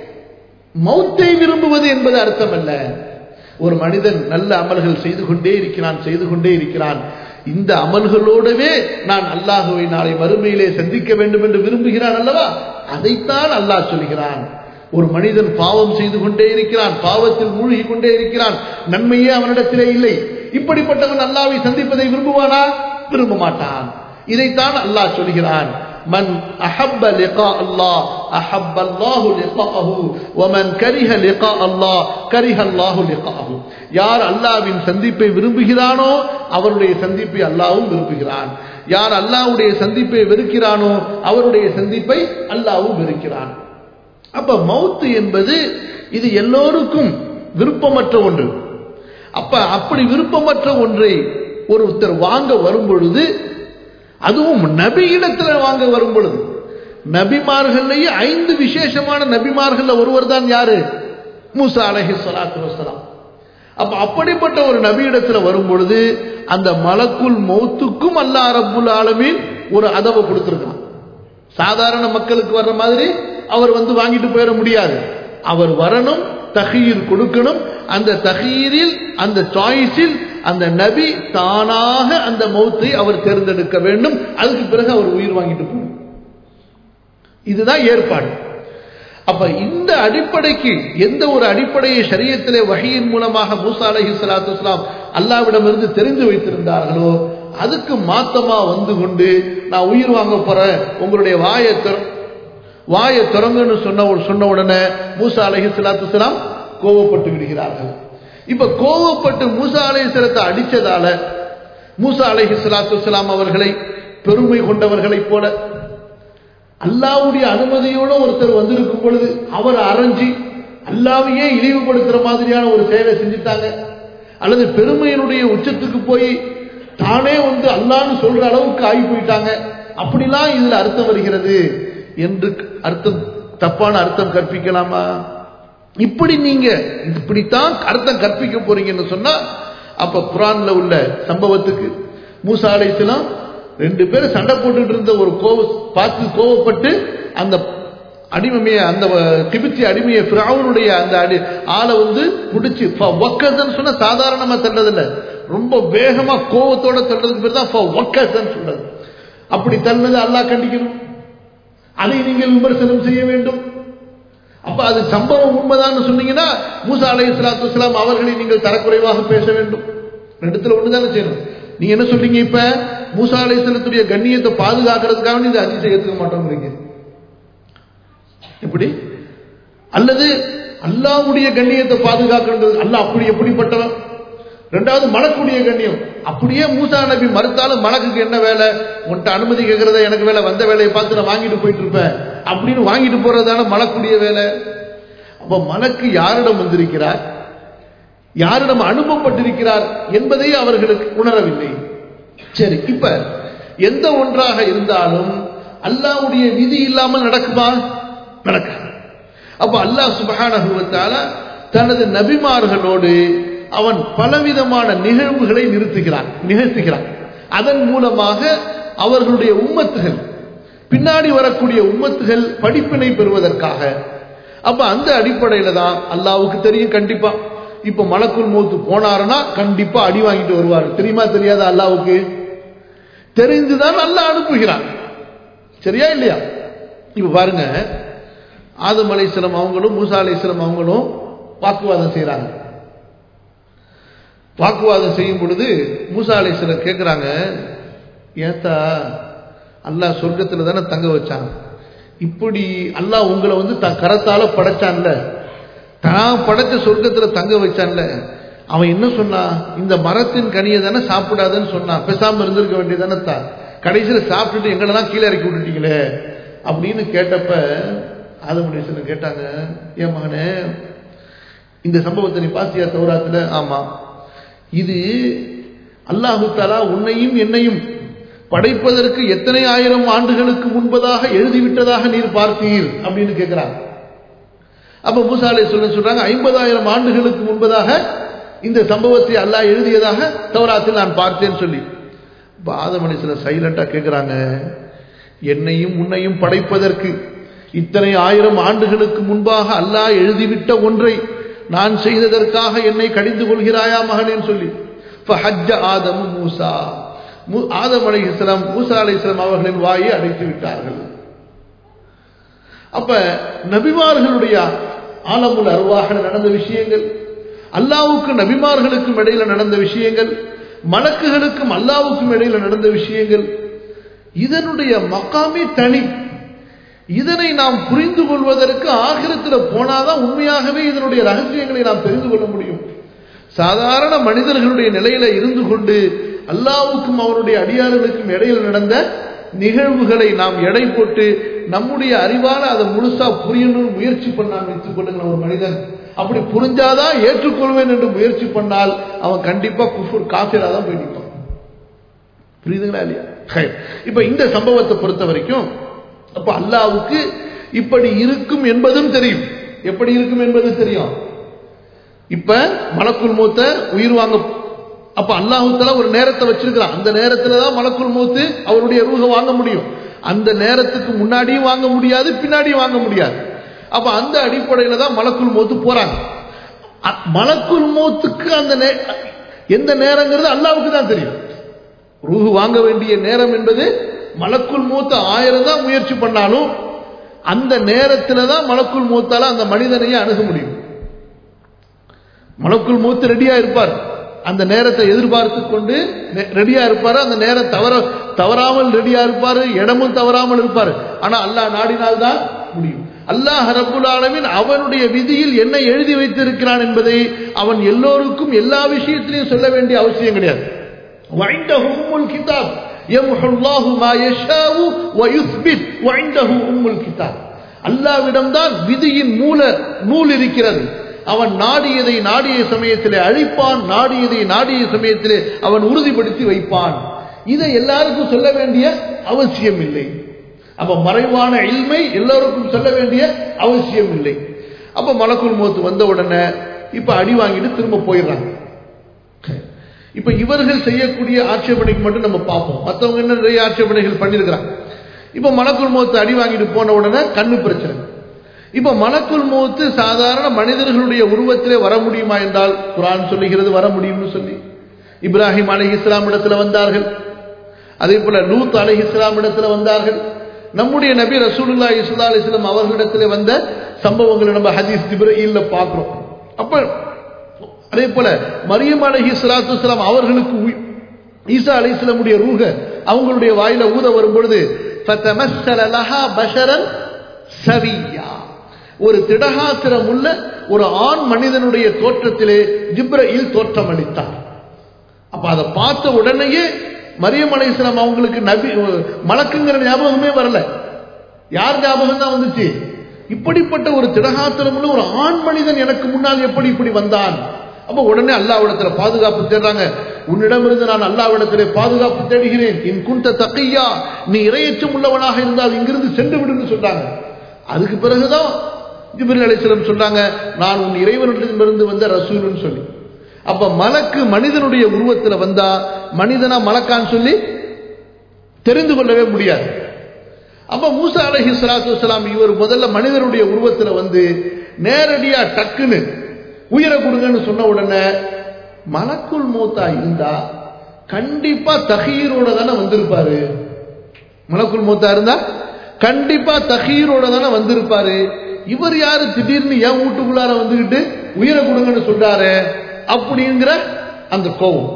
மௌத்தை விரும்புவது என்பது அர்த்தம் அல்ல ஒரு மனிதன் நல்ல அமல்கள் செய்து கொண்டே இருக்கிறான் செய்து கொண்டே இருக்கிறான் இந்த அமல்களோடவே நான் அல்லாஹுவை நாளை மறுமையிலே சந்திக்க வேண்டும் என்று விரும்புகிறான் அல்லவா அதைத்தான் அல்லாஹ் சொல்கிறான் ஒரு மனிதன் பாவம் செய்து கொண்டே இருக்கிறான் பாவத்தில் மூழ்கி கொண்டே இருக்கிறான் நன்மையே அவனிடத்திலே இல்லை இப்படிப்பட்டவன் அல்லாவை சந்திப்பதை விரும்புவானா விரும்ப மாட்டான் இதைத்தான் அல்லாஹ் சொல்கிறான் من أحب لقاء الله أحب الله لقاءه ومن كره لقاء الله كره الله لقاءه யார் அல்லாவின் சந்திப்பை விரும்புகிறானோ அவருடைய சந்திப்பை அல்லாவும் விரும்புகிறான் யார் அல்லாவுடைய சந்திப்பை வெறுக்கிறானோ அவருடைய சந்திப்பை அல்லாவும் வெறுக்கிறான் அப்ப மவுத்து என்பது இது எல்லோருக்கும் விருப்பமற்ற ஒன்று அப்ப அப்படி விருப்பமற்ற ஒன்றை ஒருத்தர் வாங்க வரும் பொழுது அதுவும் நபியிடத்தில் வாங்க வரும் பொழுது நபிமார்கள்லேயே ஐந்து விசேஷமான நபிமார்கள் ஒருவர் தான் யாரு மூசா அலஹி சொலாத்து வசலாம் அப்ப அப்படிப்பட்ட ஒரு நபியிடத்துல வரும் பொழுது அந்த மலக்குள் மௌத்துக்கும் அல்லா ரப்புல் ஆலமீன் ஒரு அதவை கொடுத்திருக்கான் சாதாரண மக்களுக்கு வர்ற மாதிரி அவர் வந்து வாங்கிட்டு போயிட முடியாது அவர் வரணும் தகீர் கொடுக்கணும் அந்த தகீரில் அந்த சாய்ஸில் அந்த நபி தானாக அந்த மௌத்தை அவர் தேர்ந்தெடுக்க வேண்டும் அதுக்கு பிறகு அவர் உயிர் வாங்கிட்டு போகணும் இதுதான் ஏற்பாடு அப்ப இந்த அடிப்படைக்கு எந்த ஒரு அடிப்படையை சரியத்திலே வகையின் மூலமாக மூசா அலஹி சலாத்து இஸ்லாம் அல்லாவிடமிருந்து தெரிந்து வைத்திருந்தார்களோ அதுக்கு மாத்தமா வந்து கொண்டு நான் உயிர் வாங்க போறேன் உங்களுடைய வாயை வாயை திறங்குன்னு சொன்ன சொன்ன உடனே மூசா அலஹி சலாத்து இஸ்லாம் கோவப்பட்டு விடுகிறார்கள் இப்ப கோவப்பட்டு மூசா அலைஹிஸ்ஸலத்தை அடிச்சதால மூசா அலைஹிஸ்ஸலாத்து வஸ்ஸலாம் அவர்களை பெருமை கொண்டவர்களைப் போல அல்லாவுடைய அனுமதியோட ஒருத்தர் வந்திருக்கும் பொழுது அவர் அரைஞ்சி அல்லாவையே இழிவுபடுத்துற மாதிரியான ஒரு செயலை செஞ்சுட்டாங்க அல்லது பெருமையினுடைய உச்சத்துக்கு போய் தானே வந்து அல்லான்னு சொல்ற அளவுக்கு ஆகி போயிட்டாங்க அப்படிலாம் இதுல அர்த்தம் வருகிறது என்று அர்த்தம் தப்பான அர்த்தம் கற்பிக்கலாமா இப்படி நீங்க இப்படித்தான் அர்த்தம் கற்பிக்க போறீங்கன்னு சொன்னா அப்ப குரான்ல உள்ள சம்பவத்துக்கு மூசா அலைசலாம் ரெண்டு பேரும் சண்டை போட்டுட்டு இருந்த ஒரு கோவ பார்த்து கோவப்பட்டு அந்த அடிமைய அந்த கிபிச்சி அடிமைய பிராவனுடைய அந்த அடி ஆளை வந்து பிடிச்சி ஒக்கசன் சொன்னா சாதாரணமா தள்ளதில்ல ரொம்ப வேகமா கோவத்தோட தள்ளதுக்கு பேர் தான் ஒக்கசன் சொல்றது அப்படி தள்ளது அல்லாஹ் கண்டிக்கணும் அதை நீங்கள் விமர்சனம் செய்ய வேண்டும் அப்ப அது சம்பவம் உண்மைதான் சொன்னீங்கன்னா மூசா அலை இஸ்லாத்து இஸ்லாம் அவர்களை நீங்கள் தரக்குறைவாக பேச வேண்டும் ரெண்டுத்துல ஒண்ணுதானே செய்யணும் நீங்க என்ன சொல்றீங்க இப்ப மூசா அலை இஸ்லத்துடைய கண்ணியத்தை பாதுகாக்கிறதுக்காக இந்த அதிசயம் ஏத்துக்க மாட்டோம்ங்கிறீங்க எப்படி அல்லது அல்லாவுடைய கண்ணியத்தை பாதுகாக்கிறது அல்ல அப்படி எப்படிப்பட்டவன் ரெண்டாவது மலக்குடைய கண்ணியம் அப்படியே மூசா நபி மறுத்தாலும் மலக்குக்கு என்ன வேலை உன்ட்ட அனுமதி கேட்கறத எனக்கு வேலை வந்த வேலையை பார்த்து நான் வாங்கிட்டு போயிட்டு இருப்பேன் அப்படின்னு வாங்கிட்டு போறதான மலக்குடைய வேலை அப்ப மலக்கு யாரிடம் வந்திருக்கிறார் யாரிடம் அனுப்பப்பட்டிருக்கிறார் என்பதை அவர்களுக்கு உணரவில்லை சரி இப்ப எந்த ஒன்றாக இருந்தாலும் அல்லாவுடைய விதி இல்லாமல் நடக்குமா நடக்காது அப்ப அல்லாஹ் சுபஹானஹுவத்தால தனது நபிமார்களோடு அவன் பலவிதமான நிகழ்வுகளை நிறுத்துகிறான் நிகழ்த்துகிறான் அதன் மூலமாக அவர்களுடைய உம்மத்துகள் பின்னாடி வரக்கூடிய உம்மத்துகள் படிப்பினை பெறுவதற்காக அப்ப அந்த அடிப்படையில தான் அல்லாவுக்கு தெரியும் கண்டிப்பா இப்ப மலக்குள் மூத்து போனாருன்னா கண்டிப்பா அடி வாங்கிட்டு வருவார் தெரியுமா தெரியாதா அல்லாவுக்கு தெரிந்துதான் அல்லாஹ் அனுப்புகிறான் சரியா இல்லையா இப்ப பாருங்க ஆதம் அலைசலம் அவங்களும் மூசா அலைசலம் அவங்களும் வாக்குவாதம் செய்யறாங்க வாக்குவாதம் செய்யும் பொழுது மூசா அலைசலம் கேட்கிறாங்க ஏத்தா அல்லாஹ் சொர்க்கத்துல தானே தங்க வச்சான் இப்படி அல்லாஹ் உங்களை வந்து தன் கரத்தால படைச்சான்ல தான் படைச்ச சொர்க்கத்துல தங்க வச்சான்ல அவன் என்ன சொன்னான் இந்த மரத்தின் கனியை தானே சாப்பிடாதன்னு சொன்னான் பேசாம இருந்திருக்க வேண்டியதானே தான் கடைசியில சாப்பிட்டுட்டு எங்களெல்லாம் கீழே இறக்கி விட்டுட்டீங்களே அப்படின்னு கேட்டப்ப ஆதமுடேசன் கேட்டாங்க என் மகனே இந்த சம்பவத்தை நீ பாத்தியா தௌராத்துல ஆமா இது அல்லாஹு தாலா உன்னையும் என்னையும் படைப்பதற்கு எத்தனை ஆயிரம் ஆண்டுகளுக்கு முன்பதாக எழுதிவிட்டதாக நீர் பார்த்தீர் அப்படின்னு கேட்கிறாங்க அப்ப மூசாலை சொல்ல சொல்றாங்க ஐம்பதாயிரம் ஆண்டுகளுக்கு முன்பதாக இந்த சம்பவத்தை அல்லாஹ் எழுதியதாக தௌராத்தில் நான் பார்த்தேன்னு சொல்லி பாதமணி சில சைலண்டா கேட்கிறாங்க என்னையும் உன்னையும் படைப்பதற்கு இத்தனை ஆயிரம் ஆண்டுகளுக்கு முன்பாக அல்லாஹ் எழுதிவிட்ட ஒன்றை நான் செய்ததற்காக என்னை கடிந்து கொள்கிறாயா மகனேன்னு சொல்லி ஆதம் மூசா ஆதம் அலை இஸ்லாம் மூசா அலை இஸ்லாம் அவர்களின் வாயை அடைத்து விட்டார்கள் அப்ப நபிமார்களுடைய ஆலமுல் அருவாக நடந்த விஷயங்கள் அல்லாவுக்கும் நபிமார்களுக்கும் இடையில நடந்த விஷயங்கள் மலக்குகளுக்கும் அல்லாவுக்கும் இடையில நடந்த விஷயங்கள் இதனுடைய மக்காமே தனி இதனை நாம் புரிந்து கொள்வதற்கு ஆகிரத்தில் போனாதான் உண்மையாகவே இதனுடைய ரகசியங்களை நாம் தெரிந்து கொள்ள முடியும் சாதாரண மனிதர்களுடைய நிலையில இருந்து கொண்டு அல்லாவுக்கும் அவருடைய அடியார்களுக்கும் இடையில் நடந்த நிகழ்வுகளை நாம் எடை போட்டு நம்முடைய அறிவால அதை முழுசா புரியணும்னு முயற்சி பண்ணான் வைத்துக் கொள்ளுங்கள் ஒரு மனிதன் அப்படி புரிஞ்சாதான் ஏற்றுக்கொள்வேன் என்று முயற்சி பண்ணால் அவன் கண்டிப்பா குஃபுர் காஃபிரா தான் போய் நிற்பான் புரியுதுங்களா இல்லையா இப்ப இந்த சம்பவத்தை பொறுத்த வரைக்கும் அப்ப அல்லாவுக்கு இப்படி இருக்கும் என்பதும் தெரியும் எப்படி இருக்கும் என்பது தெரியும் இப்ப மலக்குள் மூத்த உயிர் வாங்க அப்ப அல்லாஹுத்தல ஒரு நேரத்தை வச்சிருக்கிறான் அந்த நேரத்துல தான் மலக்குள் மூத்து அவருடைய ரூக வாங்க முடியும் அந்த நேரத்துக்கு முன்னாடியும் வாங்க முடியாது பின்னாடியும் வாங்க முடியாது அப்ப அந்த அடிப்படையில தான் மலக்குள் மூத்து போறாங்க மலக்குள் மூத்துக்கு அந்த எந்த நேரங்கிறது அல்லாவுக்கு தான் தெரியும் ரூஹு வாங்க வேண்டிய நேரம் என்பது மலக்குள் மூத்த ஆயிரம் தான் முயற்சி பண்ணாலும் அந்த நேரத்தில் தான் மலக்குள் மூத்தால அந்த மனிதனையே அணுக முடியும் மலக்குள் மூத்து ரெடியா இருப்பார் அந்த நேரத்தை எதிர்பார்த்து கொண்டு ரெடியா இருப்பாரு அந்த நேரம் தவற தவறாமல் ரெடியா இருப்பாரு இடமும் தவறாமல் இருப்பாரு ஆனா அல்லாஹ் நாடினால்தான் முடியும் அல்லாஹ் ரபுல் ஆலமின் அவனுடைய விதியில் என்ன எழுதி வைத்திருக்கிறான் என்பதை அவன் எல்லோருக்கும் எல்லா விஷயத்திலையும் சொல்ல வேண்டிய அவசியம் கிடையாது கிதாப் அல்லாவிடம்தான் விதியின் மூல நூல் இருக்கிறது அவன் நாடியதை நாடிய சமயத்திலே அழிப்பான் நாடியதை நாடிய சமயத்திலே அவன் உறுதிப்படுத்தி வைப்பான் இதை எல்லாருக்கும் சொல்ல வேண்டிய அவசியம் இல்லை அப்ப மறைவான இல்மை எல்லோருக்கும் சொல்ல வேண்டிய அவசியம் இல்லை அப்ப மலக்குள் மோத்து வந்த உடனே இப்ப அடி வாங்கிட்டு திரும்ப போயிடுறாங்க இப்ப இவர்கள் செய்யக்கூடிய ஆட்சேபனைக்கு மட்டும் நம்ம பார்ப்போம் மற்றவங்க என்ன நிறைய ஆட்சேபனைகள் பண்ணிருக்கிறாங்க இப்ப மலக்குள் மோத்து அடி வாங்கிட்டு போன உடனே கண்ணு பிரச்சனை இப்ப மலக்குள் மோத்து சாதாரண மனிதர்களுடைய உருவத்திலே வர முடியுமா என்றால் குரான் சொல்லுகிறது வர முடியும்னு சொல்லி இப்ராஹிம் அலி இஸ்லாம் இடத்துல வந்தார்கள் அதே போல லூத் அலி இஸ்லாம் இடத்துல வந்தார்கள் நம்முடைய நபி ரசூலுல்லா இஸ்லா அலிஸ்லாம் அவர்களிடத்துல வந்த சம்பவங்களை நம்ம ஹதீஸ் திப்ரீல்ல பார்க்கிறோம் அப்ப அதே போல மரியம் அலஹி சலாத்து வலாம் அவர்களுக்கு ஈசா அலி இஸ்லாமுடைய ரூக அவங்களுடைய வாயில ஊத வரும் பொழுது சவியா ஒரு திடகாத்திரம் உள்ள ஒரு ஆண் மனிதனுடைய தோற்றத்திலே ஜிப்ரயில் தோற்றம் அளித்தார் அப்ப அதை பார்த்த உடனேயே மரியம் அலை இஸ்லாம் அவங்களுக்கு நபி மலக்குங்கிற ஞாபகமே வரல யார் ஞாபகம் தான் வந்துச்சு இப்படிப்பட்ட ஒரு திடகாத்திரமுள்ள ஒரு ஆண் மனிதன் எனக்கு முன்னால் எப்படி இப்படி வந்தான் அப்ப உடனே அல்லாவிடத்துல பாதுகாப்பு தேடுறாங்க உன்னிடமிருந்து நான் அல்லாவிடத்திலே பாதுகாப்பு தேடுகிறேன் இன் குந்த தக்கையா நீ இரையச்சம் உள்ளவனாக இருந்தால் இங்கிருந்து சென்று விடுன்னு சொல்றாங்க அதுக்கு பிறகுதான் ஜிபிரில் அலிஸ்லம் சொல்றாங்க நான் உன் இறைவனிடமிருந்து வந்த ரசூல்னு சொல்லி அப்ப மலக்கு மனிதனுடைய உருவத்துல வந்தா மனிதனா மலக்கான்னு சொல்லி தெரிந்து கொள்ளவே முடியாது அப்ப மூசா அலஹி சலாத்து வலாம் இவர் முதல்ல மனிதனுடைய உருவத்துல வந்து நேரடியா டக்குன்னு உயிரை கொடுங்கன்னு சொன்ன உடனே மலக்குள் மூத்தா இருந்தா கண்டிப்பா தகீரோட தானே வந்திருப்பாரு மலக்குள் மூத்தா இருந்தா கண்டிப்பா தகீரோட தானே வந்திருப்பாரு இவர் யாரு திடீர்னு என் வீட்டுக்குள்ளார வந்துகிட்டு உயிரை கொடுங்கன்னு சொல்றாரு அப்படிங்கிற அந்த கோபம்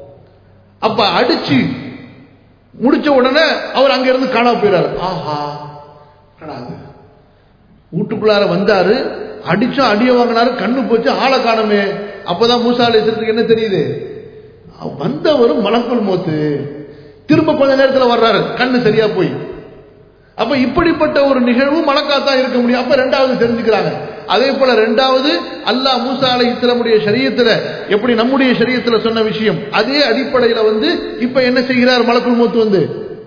அப்ப அடிச்சு முடிச்ச உடனே அவர் அங்க இருந்து காணாம போயிடாரு ஆஹா காணாது வீட்டுக்குள்ளார வந்தாரு அடிச்சா அடிய வாங்கினாரு கண்ணு போச்சு ஆளை காணமே அப்பதான் மூசாலேசத்துக்கு என்ன தெரியுது வந்தவரும் மலக்குள் மோத்து திரும்ப கொஞ்ச நேரத்தில் வர்றாரு கண்ணு சரியா போய் அப்ப இப்படிப்பட்ட ஒரு நிகழ்வு மலக்காத்தான் இருக்க முடியும் அப்ப ரெண்டாவது தெரிஞ்சுக்கிறாங்க அதே போல ரெண்டாவது அல்லாஹ் மூசா அலை இஸ்லாமுடைய சரியத்துல எப்படி நம்முடைய சரியத்துல சொன்ன விஷயம் அதே அடிப்படையில வந்து இப்ப என்ன செய்கிறார் மலக்குள் மூத்து வந்து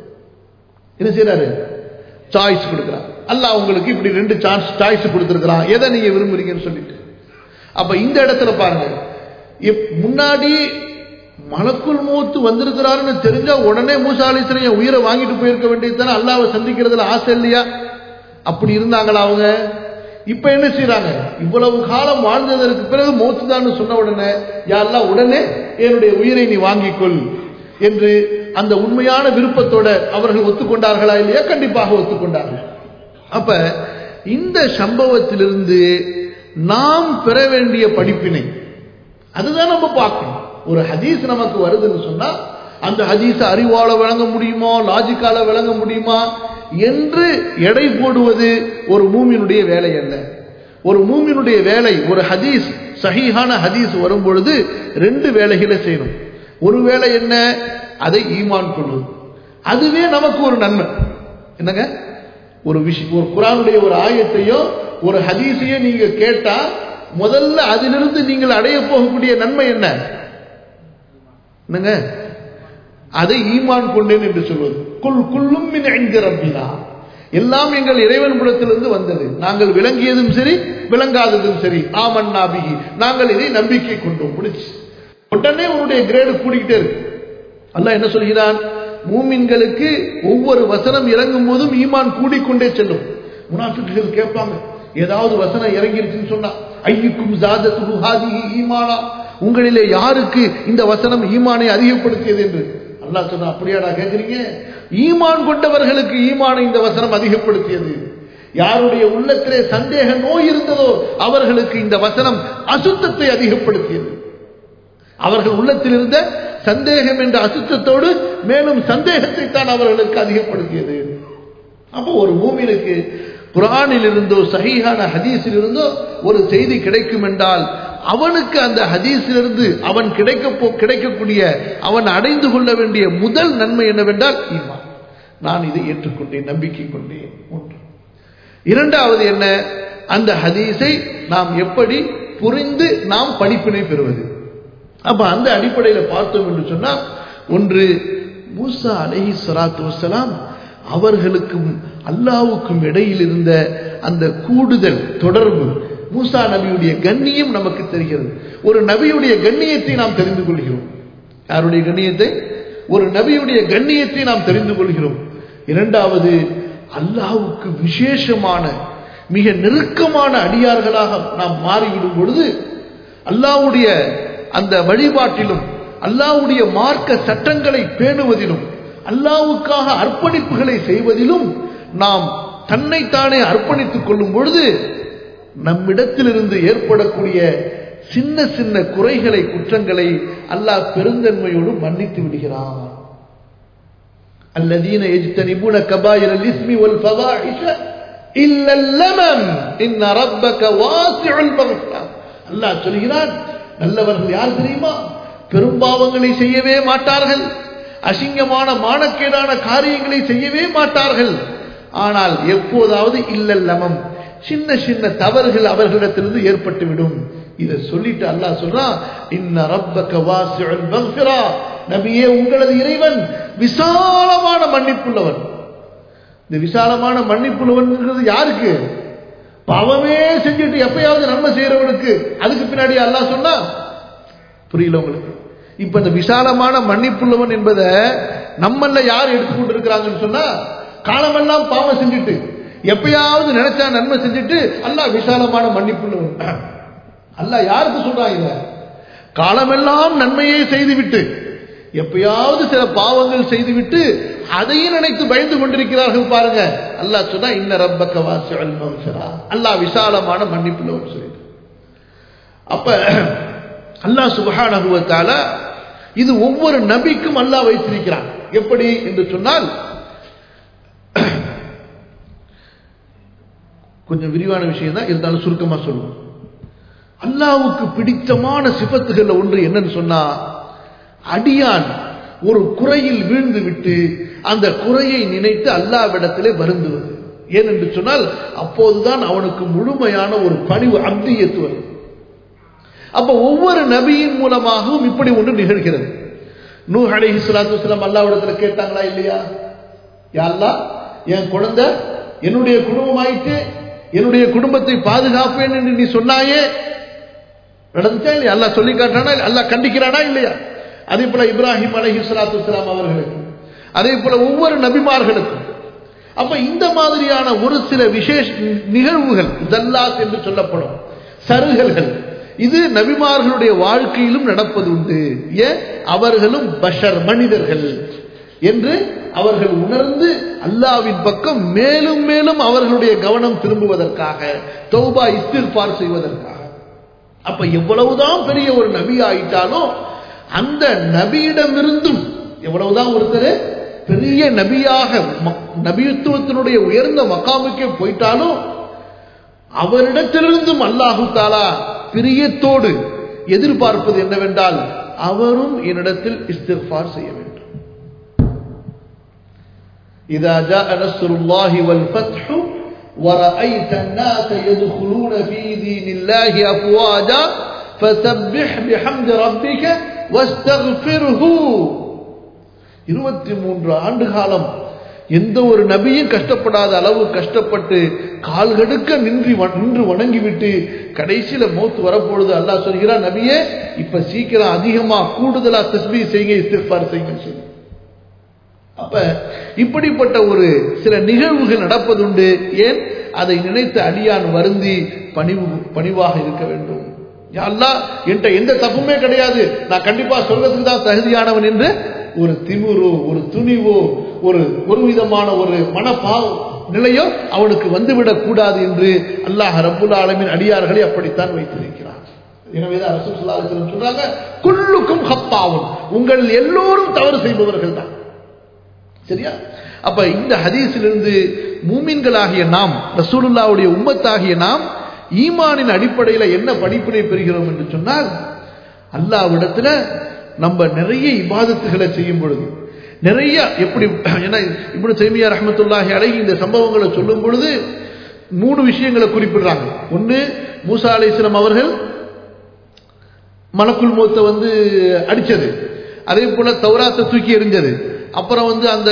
என்ன செய்யறாரு சாய்ஸ் கொடுக்கிறார் அல்லாஹ் உங்களுக்கு இப்படி ரெண்டு சான்ஸ் சாய்ஸ் கொடுத்துருக்கிறான் எதை நீங்க விரும்புறீங்கன்னு சொல்லிட்டு அப்ப இந்த இடத்துல பாருங்க முன்னாடி மலக்குள் மூத்து வந்திருக்கிறாருன்னு தெரிஞ்சா உடனே மூசா அலிஸ்லைய உயிரை வாங்கிட்டு போயிருக்க வேண்டியது தானே அல்லாவை சந்திக்கிறதுல ஆசை இல்லையா அப்படி இருந்தாங்களா அவங்க இப்ப என்ன செய்யறாங்க இவ்வளவு காலம் வாழ்ந்ததற்கு பிறகு மோத்துதான்னு சொன்ன உடனே யாரெல்லாம் உடனே என்னுடைய உயிரை நீ வாங்கிக்கொள் என்று அந்த உண்மையான விருப்பத்தோட அவர்கள் ஒத்துக்கொண்டார்களா இல்லையா கண்டிப்பாக ஒத்துக்கொண்டார்கள் அப்ப இந்த சம்பவத்திலிருந்து நாம் பெற வேண்டிய படிப்பினை அதுதான் நம்ம பார்க்கணும் ஒரு ஹதீஸ் நமக்கு வருதுன்னு சொன்னா அந்த ஹதீஸ் அறிவால விளங்க முடியுமா லாஜிக்கால விளங்க முடியுமா என்று எடை போடுவது ஒரு மூமினுடைய வேலை அல்ல ஒரு மூமினுடைய வேலை ஒரு ஹதீஸ் சஹீஹான ஹதீஸ் வரும் பொழுது ரெண்டு வேலைகளை செய்யணும் ஒரு வேலை என்ன அதை ஈமான் கொள்வது அதுவே நமக்கு ஒரு நன்மை என்னங்க ஒரு விஷயம் ஒரு குரானுடைய ஒரு ஆயத்தையோ ஒரு ஹதீஸையோ நீங்க கேட்டா முதல்ல அதிலிருந்து நீங்கள் அடைய போகக்கூடிய நன்மை என்ன என்னங்க அதை ஈமான் கொண்டேன் என்று சொல்வது குல் குல்லும் ரப்பினா எல்லாம் எங்கள் இறைவன் புலத்திலிருந்து வந்தது நாங்கள் விளங்கியதும் சரி விளங்காததும் சரி ஆமன் நாபிகி நாங்கள் இதை நம்பிக்கை கொண்டோம் முடிச்சு உடனே உன்னுடைய கிரேடு கூடிக்கிட்டே இருக்கு அல்ல என்ன சொல்கிறான் மூமின்களுக்கு ஒவ்வொரு வசனம் இறங்கும் போதும் ஈமான் கூடிக்கொண்டே செல்லும் முனாஃபிக்குகள் கேட்பாங்க ஏதாவது வசனம் இறங்கிருச்சுன்னு சொன்னா ஐயுக்கும் ஜாதத்து ஹாதிஹி ஈமானா உங்களிலே யாருக்கு இந்த வசனம் ஈமானை அதிகப்படுத்தியது என்று அல்லாஹ் சொன்னா அப்படியாடா கேட்குறீங்க ஈமான் கொண்டவர்களுக்கு ஈமானை இந்த வசனம் அதிகப்படுத்தியது யாருடைய உள்ளத்திலே சந்தேக நோய் இருந்ததோ அவர்களுக்கு இந்த வசனம் அசுத்தத்தை அதிகப்படுத்தியது அவர்கள் உள்ளத்தில் இருந்த சந்தேகம் என்ற அசுத்தத்தோடு மேலும் சந்தேகத்தை தான் அவர்களுக்கு அதிகப்படுத்தியது அப்போ ஒரு மூமினுக்கு குரானில் இருந்தோ சஹீஹான ஹதீஸில் இருந்தோ ஒரு செய்தி கிடைக்கும் என்றால் அவனுக்கு அந்த ஹதீஸிலிருந்து அவன் கிடைக்க போ கிடைக்கக்கூடிய அவன் அடைந்து கொள்ள வேண்டிய முதல் நன்மை என்னவென்றால் ஈமான் நான் இதை ஏற்றுக்கொண்டேன் நம்பிக்கை கொண்டேன் ஒன்று இரண்டாவது என்ன அந்த ஹதீஸை நாம் எப்படி புரிந்து நாம் படிப்பினை பெறுவது அப்ப அந்த அடிப்படையில் பார்த்தோம் என்று சொன்னால் ஒன்று மூசா அலஹி சலாத்து வசலாம் அவர்களுக்கும் அல்லாவுக்கும் இடையில் இருந்த அந்த கூடுதல் தொடர்பு மூசா நபியுடைய கண்ணியம் நமக்கு தெரிகிறது ஒரு நபியுடைய கண்ணியத்தை நாம் தெரிந்து கொள்கிறோம் யாருடைய கண்ணியத்தை ஒரு நபியுடைய கண்ணியத்தை நாம் தெரிந்து கொள்கிறோம் இரண்டாவது அல்லாவுக்கு விசேஷமான மிக நெருக்கமான அடியார்களாக நாம் மாறிவிடும் பொழுது அல்லாவுடைய அந்த வழிபாட்டிலும் அல்லாவுடைய மார்க்க சட்டங்களை பேணுவதிலும் அல்லாவுக்காக அர்ப்பணிப்புகளை செய்வதிலும் நாம் தன்னைத்தானே அர்ப்பணித்துக் கொள்ளும் பொழுது நம்மிடத்திலிருந்து ஏற்படக்கூடிய சின்ன சின்ன குறைகளை குற்றங்களை அல்லாஹ் பெருந்தன்மையோடு மன்னித்து விடுகிறான் الذين يجتنبون كبائر الإثم والفواحش إلا اللمم إن ربك واسع المغفرة அல்லாஹ் சொல்கிறான் நல்லவர்கள் யார் தெரியுமா பெரும்பாவங்களை செய்யவே மாட்டார்கள் அசிங்கமான மானக்கேடான காரியங்களை செய்யவே மாட்டார்கள் ஆனால் எப்போதாவது இல்லல்லமம் சின்ன சின்ன தவறுகள் அவர்களிடத்திலிருந்து ஏற்பட்டுவிடும் இதை சொல்லிட்டு அல்லாஹ் சொல்றான் இன்ன ரப்பக வாசிஉல் மக்ஃபிரா நபியே உங்களது இறைவன் விசாலமான மன்னிப்புள்ளவன் இந்த விசாலமான மன்னிப்புள்ளவன்ங்கிறது யாருக்கு பாவமே செஞ்சுட்டு எப்பயாவது நன்மை செய்யறவனுக்கு அதுக்கு பின்னாடி அல்லாஹ் சொன்னா புரியல உங்களுக்கு இப்ப இந்த விசாலமான மன்னிப்புள்ளவன் என்பதை நம்மள யார் எடுத்துக்கொண்டு இருக்கிறாங்கன்னு சொன்னா காலமெல்லாம் பாவம் செஞ்சுட்டு எப்பயாவது நினைச்சா நன்மை செஞ்சுட்டு அல்லாஹ் விசாலமான மன்னிப்புள்ளவன் அல்லாஹ் யாருக்கு சொல்றான் இத காலமெல்லாம் நன்மையை செய்துவிட்டு எப்பயாவது சில பாவங்கள் செய்துவிட்டு அதையும் நினைத்து பயந்து கொண்டிருக்கிறார்கள் பாருங்க அல்லாஹ் சொன்னா இன்ன ரப்பக்க வாசிஅல் மக்ஃபிரா அல்லாஹ் விசாலமான மன்னிப்புள்ளவன் சொல்லிட்டு அப்ப அல்லாஹ் சுப்ஹானஹு வ தஆலா இது ஒவ்வொரு நபிக்கும் அல்லாஹ் வைத்திருக்கிறான் எப்படி என்று சொன்னால் கொஞ்சம் விரிவான விஷயம் தான் இருந்தாலும் சுருக்கமா சொல்லுவோம் அல்லாவுக்கு பிடித்தமான சிபத்துகள்ல ஒன்று என்னன்னு சொன்னா அடியான் ஒரு குறையில் வீழ்ந்து விட்டு அந்த குறையை நினைத்து அல்லாவிடத்திலே வருந்துவது ஏனென்று சொன்னால் அப்போதுதான் அவனுக்கு முழுமையான ஒரு பணிவு அப்தியத்து வரும் அப்ப ஒவ்வொரு நபியின் மூலமாகவும் இப்படி ஒன்று நிகழ்கிறது நூ அலைஹி ஸலாத்து வஸலாம் அல்லாஹ்விடத்துல கேட்டாங்களா இல்லையா யா அல்லாஹ் என் குழந்தை என்னுடைய குடும்பம் ஆயிட்டு என்னுடைய குடும்பத்தை பாதுகாப்பேன் என்று நீ சொன்னாயே நடந்துச்சா இல்லையா அல்லாஹ் சொல்லி காட்டானா அல்லாஹ் கண்டிக்கிறானா இல்லையா அதே போல இப்ராஹிம் அலைஹி ஸலாத்து வஸலாம் அவர்களுக்கு அதே போல ஒவ்வொரு நபிமார்களுக்கும் அப்ப இந்த மாதிரியான ஒரு சில விசேஷ நிகழ்வுகள் ஜல்லாத் என்று சொல்லப்படும் சருகல்கள் இது நபிமார்களுடைய வாழ்க்கையிலும் நடப்பது உண்டு ஏன் அவர்களும் பஷர் மனிதர்கள் என்று அவர்கள் உணர்ந்து அல்லாவின் பக்கம் மேலும் மேலும் அவர்களுடைய கவனம் திரும்புவதற்காக தௌபா இஸ்திர்பார் செய்வதற்காக அப்ப எவ்வளவுதான் பெரிய ஒரு நபி ஆயிட்டாலும் அந்த நபியிடமிருந்தும் எவ்வளவுதான் ஒருத்தர் பெரிய நபியாக ம- நபியுத்துவத்தினுடைய உயர்ந்த மக்காமுக்கே போயிட்டாலும் அவரிடத்திலிருந்தும் அல்லாஹு தாலா பிரியத்தோடு எதிர்பார்ப்பது என்னவென்றால் அவரும் என்னிடத்தில் இஸ்திஃபார் செய்ய வேண்டும் إذا جاء نصر الله والفتح ورأيت الناس يدخلون في دين الله أفواجا فسبح بحمد ربك واستغفره இருபத்தி மூன்று ஆண்டு காலம் எந்த ஒரு நபியும் கஷ்டப்படாத அளவு கஷ்டப்பட்டு கால்கடுக்க நின்று வ- நின்று வணங்கிவிட்டு கடைசியில மௌத்து வரப்பொழுது அல்லாஹ் சொல்கிறார் நபியே இப்ப சீக்கிரம் அதிகமா கூடுதலா தஸ்பீ செய்யுங்க இஸ்திஃபார் செய்யுங்க சொல்லி அப்ப இப்படிப்பட்ட ஒரு சில நிகழ்வுகள் நடப்பதுண்டு ஏன் அதை நினைத்து அடியான் வருந்தி பணிவு பணிவாக இருக்க வேண்டும் யா அல்லாஹ் என்கிட்ட எந்த தப்புமே கிடையாது நான் கண்டிப்பா சொல்றதுக்கு தான் தகுதியானவன் என்று ஒரு திமிரோ ஒரு துணிவோ ஒரு ஒரு விதமான ஒரு மனப்பா நிலையோ அவனுக்கு வந்துவிடக் கூடாது என்று அல்லாஹ் ரப்புல் ஆலமின் அடியார்களை அப்படித்தான் வைத்திருக்கிறார் எனவேதான் ரசூல் ஸல்லல்லாஹு அலைஹி வஸல்லம் சொல்றாங்க குல்லுக்கும் ஹத்தாவும் உங்கள் எல்லோரும் தவறு செய்பவர்கள் தான் சரியா அப்ப இந்த ஹதீஸிலிருந்து மூமின்களாகிய நாம் ரசூலுல்லாவுடைய உம்மத்தாகிய நாம் ஈமானின் அடிப்படையில் என்ன படிப்பினை பெறுகிறோம் என்று சொன்னால் அல்லாவிடத்துல நம்ம நிறைய இபாதத்துகளை செய்யும் பொழுது நிறைய எப்படி ஏன்னா இப்படி செய்மியா ரஹமத்துல்லாஹி அலைஹி இந்த சம்பவங்களை சொல்லும் பொழுது மூணு விஷயங்களை குறிப்பிடுறாங்க ஒன்று மூசா அலைஹிஸ்ஸலாம் அவர்கள் மலக்குள் மூத்த வந்து அடிச்சது அதே போல தௌராத்தை தூக்கி எறிஞ்சது அப்புறம் வந்து அந்த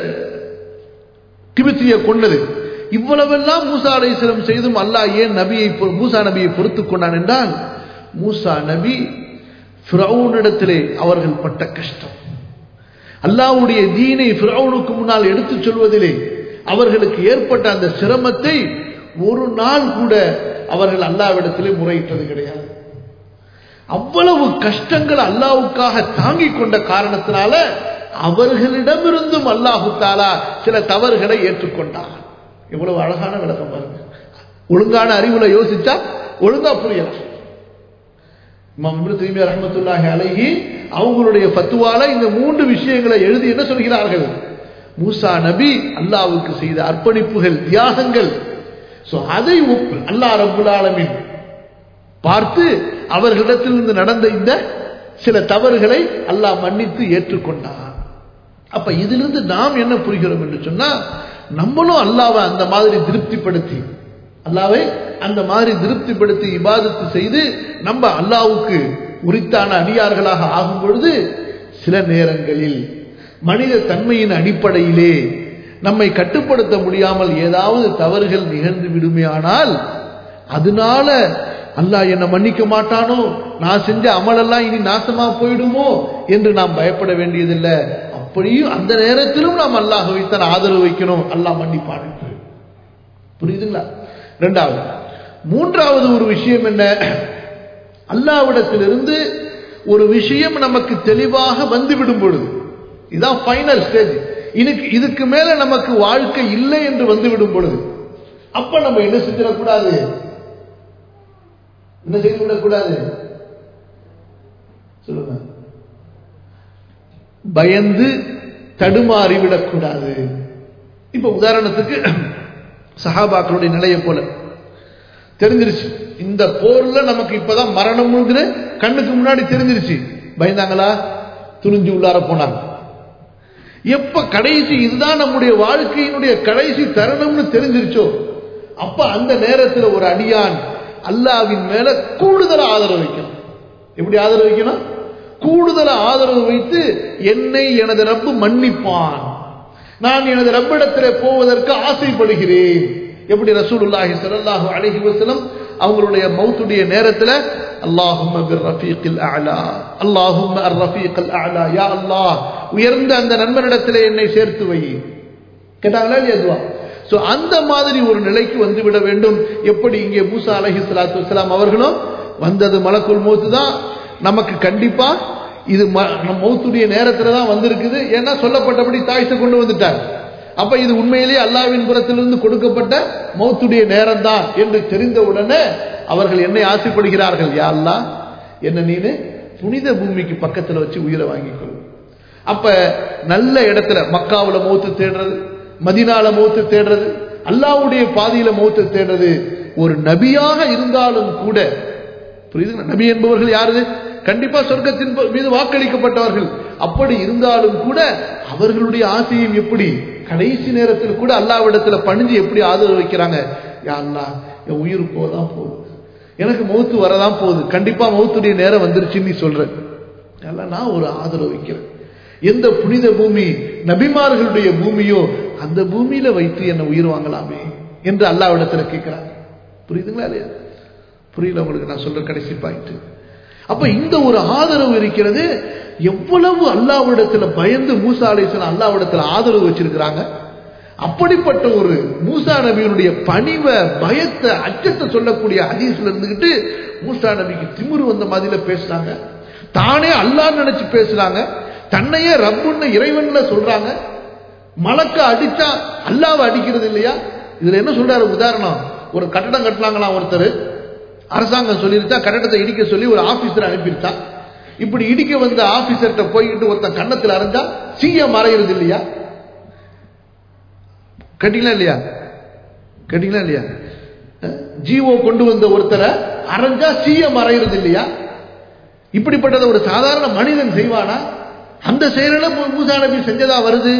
கிபித்திய கொண்டது இவ்வளவெல்லாம் மூசா அலைஹிஸ்ஸலாம் செய்தும் அல்லாஹ் ஏன் நபியை பொ- மூசா நபியை பொறுத்துக் கொண்டான் என்றால் மூசா நபி ஃபிரௌனிடத்திலே அவர்கள் பட்ட கஷ்டம் அல்லாஹ்வுடைய தீனை ஃபிரௌனுக்கு முன்னால் எடுத்துச் சொல்வதிலே அவர்களுக்கு ஏற்பட்ட அந்த சிரமத்தை ஒரு நாள் கூட அவர்கள் அல்லாவிடத்திலே முறையிட்டது கிடையாது அவ்வளவு கஷ்டங்கள் அல்லாவுக்காக தாங்கிக் கொண்ட காரணத்தினால அவர்களிடமிருந்தும் அல்லாஹு தாலா சில தவறுகளை ஏற்றுக்கொண்டார் எவ்வளவு அழகான விளக்கம் பாருங்க ஒழுங்கான அறிவுல யோசிச்சா ஒழுங்கா புரியலாம் இமாம் இப்னு தீமியா ரஹ்மத்துல்லாஹி அலைஹி அவங்களுடைய ஃபத்வால இந்த மூன்று விஷயங்களை எழுதி என்ன சொல்கிறார்கள் மூசா நபி அல்லாஹ்வுக்கு செய்த அர்ப்பணிப்புகள் தியாகங்கள் சோ அதை ஒப்பு அல்லாஹ் ரப்புல் ஆலமீன் பார்த்து அவர்களிடத்திலிருந்து நடந்த இந்த சில தவறுகளை அல்லாஹ் மன்னித்து ஏற்றுக்கொண்டார் அப்ப இதிலிருந்து நாம் என்ன புரிகிறோம் என்று சொன்னா நம்மளும் அல்லாவை அந்த மாதிரி திருப்திப்படுத்தி அல்லாவை அந்த மாதிரி திருப்திப்படுத்தி இபாதத்து செய்து நம்ம அல்லாவுக்கு உரித்தான அடியார்களாக ஆகும் பொழுது சில நேரங்களில் மனித தன்மையின் அடிப்படையிலே நம்மை கட்டுப்படுத்த முடியாமல் ஏதாவது தவறுகள் நிகழ்ந்து விடுமையானால் அதனால அல்லாஹ் என்னை மன்னிக்க மாட்டானோ நான் செஞ்ச அமலெல்லாம் இனி நாசமா போயிடுமோ என்று நாம் பயப்பட வேண்டியதில்லை அப்படியும் அந்த நேரத்திலும் நாம் அல்லாஹ் வைத்தான் ஆதரவு வைக்கணும் அல்லாஹ் மன்னிப்பான் புரியுதுங்களா ரெண்டாவது மூன்றாவது ஒரு விஷயம் என்ன அல்லாவிடத்திலிருந்து ஒரு விஷயம் நமக்கு தெளிவாக வந்துவிடும் பொழுது இதுதான் ஃபைனல் ஸ்டேஜ் இதுக்கு இதுக்கு மேல நமக்கு வாழ்க்கை இல்லை என்று வந்துவிடும் பொழுது அப்ப நம்ம என்ன செஞ்சிடக்கூடாது என்ன செய்து விடக்கூடாது சொல்லுங்க பயந்து தடுமாறி விடக்கூடாது இப்ப உதாரணத்துக்கு சஹாபாக்களுடைய நிலையை போல தெரிஞ்சிருச்சு இந்த போர்ல நமக்கு இப்பதான் மரணம்ங்கிற கண்ணுக்கு முன்னாடி தெரிஞ்சிருச்சு பயந்தாங்களா துணிஞ்சு உள்ளார போனாங்க எப்ப கடைசி இதுதான் நம்முடைய வாழ்க்கையினுடைய கடைசி தருணம்னு தெரிஞ்சிருச்சோ அப்ப அந்த நேரத்தில் ஒரு அடியான் அல்லாவின் மேல கூடுதல் ஆதரவு வைக்கணும் எப்படி ஆதரவு வைக்கணும் கூடுதல் ஆதரவு வைத்து என்னை எனது ரப்பு மன்னிப்பான் நான் எனது ரப்பிடத்தில் போவதற்கு ஆசைப்படுகிறேன் எப்படி ரசூலுல்லாஹி ஸல்லல்லாஹு அலைஹி வஸல்லம் அவங்களுடைய மௌத்துடைய நேரத்தில் அல்லாஹும்ம பிர் ரஃபீக்கில் அலா அல்லாஹும்ம அர் ரஃபீக்கில் அலா யா அல்லாஹ் உயர்ந்த அந்த நண்பனிடத்தில் என்னை சேர்த்து வை கேட்டாங்களா இல்லையா துவா சோ அந்த மாதிரி ஒரு நிலைக்கு வந்து விட வேண்டும் எப்படி இங்கே மூசா அலஹி சலாத்து வலாம் அவர்களும் வந்தது மலக்குள் மௌத்து தான் நமக்கு கண்டிப்பா இது மௌத்துடைய நேரத்துல தான் வந்திருக்குது ஏன்னா சொல்லப்பட்டபடி தாய்த்து கொண்டு வந்துட்டார் அப்ப இது உண்மையிலேயே அல்லாவின் புறத்திலிருந்து கொடுக்கப்பட்ட மௌத்துடைய நேரம் தான் என்று தெரிந்த உடனே அவர்கள் என்னை ஆசைப்படுகிறார்கள் யா அல்லா என்ன நீனு புனித பூமிக்கு பக்கத்துல வச்சு உயிரை வாங்கிக்கொள் அப்ப நல்ல இடத்துல மக்காவுல மௌத்து தேடுறது மதினால மௌத்து தேடுறது அல்லாவுடைய பாதையில மௌத்து தேடுறது ஒரு நபியாக இருந்தாலும் கூட புரியுதுங்களா நபி என்பவர்கள் யாரு கண்டிப்பா சொர்க்கத்தின் மீது வாக்களிக்கப்பட்டவர்கள் அப்படி இருந்தாலும் கூட அவர்களுடைய ஆசையும் எப்படி கடைசி நேரத்தில் கூட அல்லாவிடத்துல பணிஞ்சு எப்படி ஆதரவு வைக்கிறாங்க யா அல்லா என் உயிர் போதான் போகுது எனக்கு மௌத்து வரதான் போகுது கண்டிப்பா மௌத்துடைய நேரம் வந்துருச்சுன்னு நீ சொல்ற நான் ஒரு ஆதரவு வைக்கிறேன் எந்த புனித பூமி நபிமார்களுடைய பூமியோ அந்த பூமியில வைத்து என்ன உயிர் வாங்கலாமே என்று அல்லாவிடத்துல கேட்கிறாங்க புரியுதுங்களா இல்லையா புரியல உங்களுக்கு நான் சொல்ற கடைசி பாயிண்ட் அப்ப இந்த ஒரு ஆதரவு இருக்கிறது எவ்வளவு அல்லாவிடத்துல பயந்து மூசா அலிசன் அல்லாவிடத்துல ஆதரவு வச்சிருக்கிறாங்க அப்படிப்பட்ட ஒரு மூசா நபியினுடைய பணிவை பயத்தை அச்சத்தை சொல்லக்கூடிய ஹதீஸ்ல இருந்துகிட்டு மூசா நபிக்கு திமிரு வந்த மாதிரில பேசுறாங்க தானே அல்லான்னு நினைச்சு பேசுறாங்க தன்னையே ரப்புன்னு இறைவன்ல சொல்றாங்க மலக்க அடிச்சா அல்லாவை அடிக்கிறது இல்லையா இதுல என்ன சொல்றாரு உதாரணம் ஒரு கட்டடம் கட்டலாங்களாம் ஒருத்தர் அரசாங்கம் சொல்லிருச்சா கட்டடத்தை இடிக்க சொல்லி ஒரு ஆபீசர் அனுப்பிருச்சா இப்படி இடிக்க வந்த ஆபீசர்கிட்ட போய்கிட்டு ஒருத்தன் கன்னத்தில் அரைஞ்சா சிஎம் மறையிறது இல்லையா கேட்டீங்களா இல்லையா கேட்டீங்களா இல்லையா ஜிஓ கொண்டு வந்த ஒருத்தரை அரைஞ்சா சிஎம் மறையிறது இல்லையா இப்படிப்பட்டதை ஒரு சாதாரண மனிதன் செய்வானா அந்த செயலில் மூசா நபி செஞ்சதா வருது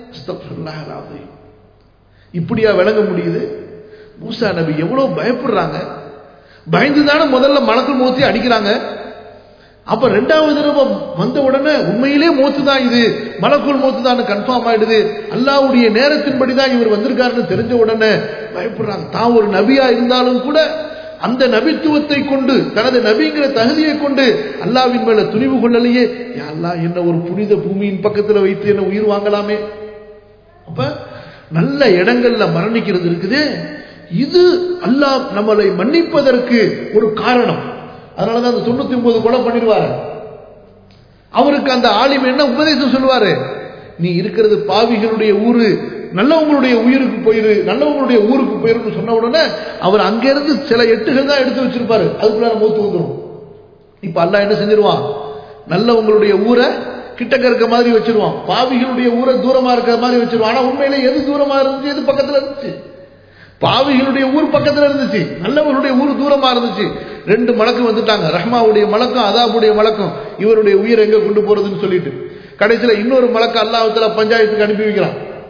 இப்படியா விளங்க முடியுது மூசா நபி எவ்வளவு பயப்படுறாங்க பயந்துதானே முதல்ல மலக்குள் மூத்தி அடிக்கிறாங்க அப்ப ரெண்டாவது தடவை வந்த உடனே உண்மையிலே மூத்து தான் இது மலக்குள் மூத்து தான் கன்ஃபார்ம் ஆயிடுது அல்லாவுடைய நேரத்தின்படி தான் இவர் வந்திருக்காருன்னு தெரிஞ்ச உடனே பயப்படுறாங்க தான் ஒரு நபியா இருந்தாலும் கூட அந்த நபித்துவத்தை கொண்டு தனது நபிங்கிற தகுதியை கொண்டு அல்லாவின் மேல துணிவு கொள்ளலையே அல்லா என்ன ஒரு புனித பூமியின் பக்கத்துல வைத்து என்ன உயிர் வாங்கலாமே அப்ப நல்ல இடங்கள்ல மரணிக்கிறது இருக்குது இது அல்லாஹ் நம்மளை மன்னிப்பதற்கு ஒரு காரணம் அதனாலதான் அந்த தொண்ணூத்தி ஒன்பது கொலை பண்ணிடுவாரு அவருக்கு அந்த ஆலிம் என்ன உபதேசம் சொல்லுவாரு நீ இருக்கிறது பாவிகளுடைய ஊரு நல்லவங்களுடைய உயிருக்கு போயிரு நல்லவங்களுடைய ஊருக்கு போயிருன்னு சொன்ன உடனே அவர் அங்கிருந்து சில எட்டுகள் தான் எடுத்து வச்சிருப்பாரு அதுக்குள்ள மூத்து வந்துடும் இப்ப அல்லா என்ன செஞ்சிருவான் நல்லவங்களுடைய ஊரை கிட்டக்க இருக்க மாதிரி வச்சிருவான் பாவிகளுடைய ஊரை தூரமா இருக்கிற மாதிரி வச்சிருவான் ஆனா உண்மையில எது தூரமா இருந்துச்சு எது பக்கத்துல இருந்துச்சு பாவிகளுடைய ஊர் பக்கத்துல இருந்துச்சு நல்லவர்களுடைய ஊர் தூரமா இருந்துச்சு ரெண்டு மலக்கு வந்துட்டாங்க ரஹ்மாவுடைய மலக்கம் அதாபுடைய மலக்கம் இவருடைய உயிரை எங்க கொண்டு போறதுன்னு சொல்லிட்டு கடைசியில இன்னொரு மலக்கு அல்லாஹத்துல பஞ்சாயத்துக்கு அனுப்பி வைக்கிறான்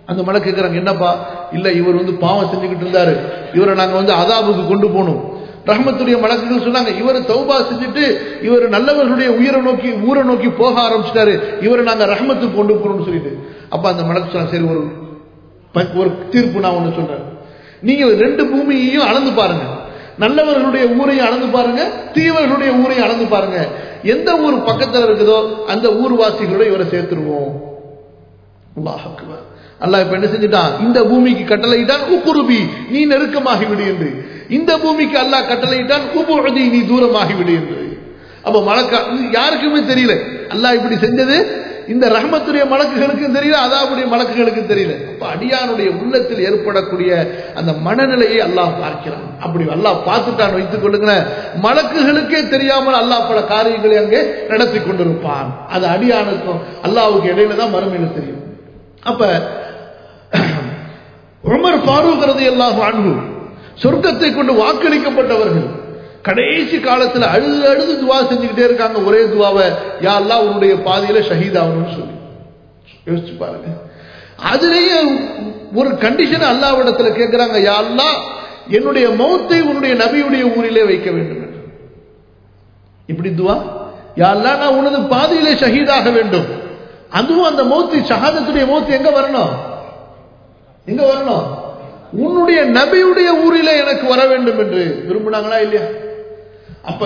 அந்த மலை கேட்குறாங்க என்னப்பா இல்ல இவர் வந்து பாவம் செஞ்சுக்கிட்டு இருந்தாரு இவரை நாங்க வந்து அதாபுக்கு கொண்டு போகணும் ரஹமத்துடைய மலக்குகள் சொன்னாங்க இவர் தௌபா செஞ்சுட்டு இவர் நல்லவர்களுடைய உயிரை நோக்கி ஊரை நோக்கி போக ஆரம்பிச்சிட்டாரு இவரை நாங்க ரஹமத்துக்கு கொண்டு போறோம்னு சொல்லிட்டு அப்ப அந்த மலக்கு சொன்னாங்க சரி ஒரு ப- ஒரு தீர்ப்பு நான் ஒண்ணு சொல்றேன் நீங்க ரெண்டு பூமியையும் அளந்து பாருங்க நல்லவர்களுடைய ஊரையும் அளந்து பாருங்க தீவர்களுடைய ஊரையும் அளந்து பாருங்க எந்த ஊர் பக்கத்துல இருக்குதோ அந்த ஊர்வாசிகளோட இவரை சேர்த்துருவோம் அல்லாஹ் அக்பர். அல்லாஹ் இப்ப என்ன செஞ்சுட்டான் இந்த பூமிக்கு கட்டளையிட்டான் உக்குருபி நீ நெருக்கமாகி விடு என்று இந்த பூமிக்கு அல்லாஹ் கட்டளையிட்டான் உபுதி நீ தூரமாகி விடு என்று அப்ப மலக்கா இது யாருக்குமே தெரியல அல்லாஹ் இப்படி செஞ்சது இந்த ரஹமத்துடைய மலக்குகளுக்கும் தெரியல அதாவுடைய மலக்குகளுக்கும் தெரியல அப்ப அடியானுடைய உள்ளத்தில் ஏற்படக்கூடிய அந்த மனநிலையை அல்லாஹ் பார்க்கிறான் அப்படி அல்லாஹ் பார்த்துட்டான் வைத்துக் கொள்ளுங்களேன் மலக்குகளுக்கே தெரியாமல் அல்லாஹ் பல காரியங்களை அங்கே நடத்தி கொண்டிருப்பான் அது அடியானுக்கும் அல்லாஹ்வுக்கு இடையில தான் மறுமையில தெரியும் அப்ப உமர் ஃபாரூக் ரலியல்லாஹு அன்ஹு சொர்க்கத்தை கொண்டு வாக்களிக்கப்பட்டவர்கள் கடைசி காலத்துல அழுது அழுது துவா செஞ்சுக்கிட்டே இருக்காங்க ஒரே துவாவை யா அல்லாஹ் உன்னுடைய பாதையில ஷஹீதாகணும்னு சொல்லி யோசிச்சு பாருங்க அதுலயே ஒரு கண்டிஷன் அல்லாவிடத்துல கேட்கிறாங்க யா அல்லாஹ் என்னுடைய மௌத்தை உன்னுடைய நபியுடைய ஊரிலே வைக்க வேண்டும் என்று இப்படி துவா யா அல்லாஹ் நான் உனது பாதையிலே ஷஹீதாக வேண்டும் அதுவும் அந்த மௌத்து ஷஹாதத்துடைய மௌத்து எங்க வரணும் எங்க வரணும் உன்னுடைய நபியுடைய ஊரிலே எனக்கு வர வேண்டும் என்று விரும்பினாங்களா இல்லையா அப்ப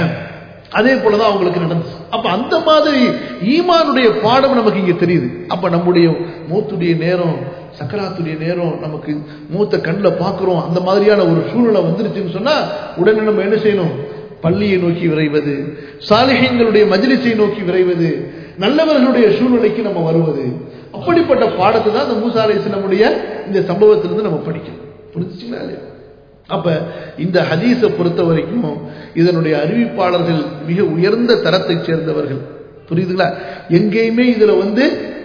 அதே போலதான் அவங்களுக்கு நடந்துச்சு அப்ப அந்த மாதிரி ஈமானுடைய பாடம் நமக்கு இங்க தெரியுது அப்ப நம்முடைய மூத்துடைய நேரம் சக்கராத்துடைய நேரம் நமக்கு மூத்த கண்ணில் பார்க்கிறோம் அந்த மாதிரியான ஒரு சூழ்நிலை வந்துருச்சுன்னு சொன்னா உடனே நம்ம என்ன செய்யணும் பள்ளியை நோக்கி விரைவது சாலிஹங்களுடைய மஜ்லிஸை நோக்கி விரைவது நல்லவர்களுடைய சூழ்நிலைக்கு நம்ம வருவது அப்படிப்பட்ட பாடத்தை தான் இந்த மூசா நம்முடைய இந்த சம்பவத்திலிருந்து நம்ம படிக்கணும் புரிஞ்சுச்சுங்களா இல்லையா அப்ப இந்த ஹதீஸை பொறுத்த வரைக்கும் இதனுடைய அறிவிப்பாளர்கள் மிக உயர்ந்த தரத்தைச் சேர்ந்தவர்கள் புரியுதுங்களா எங்கேயுமே இதுல வந்து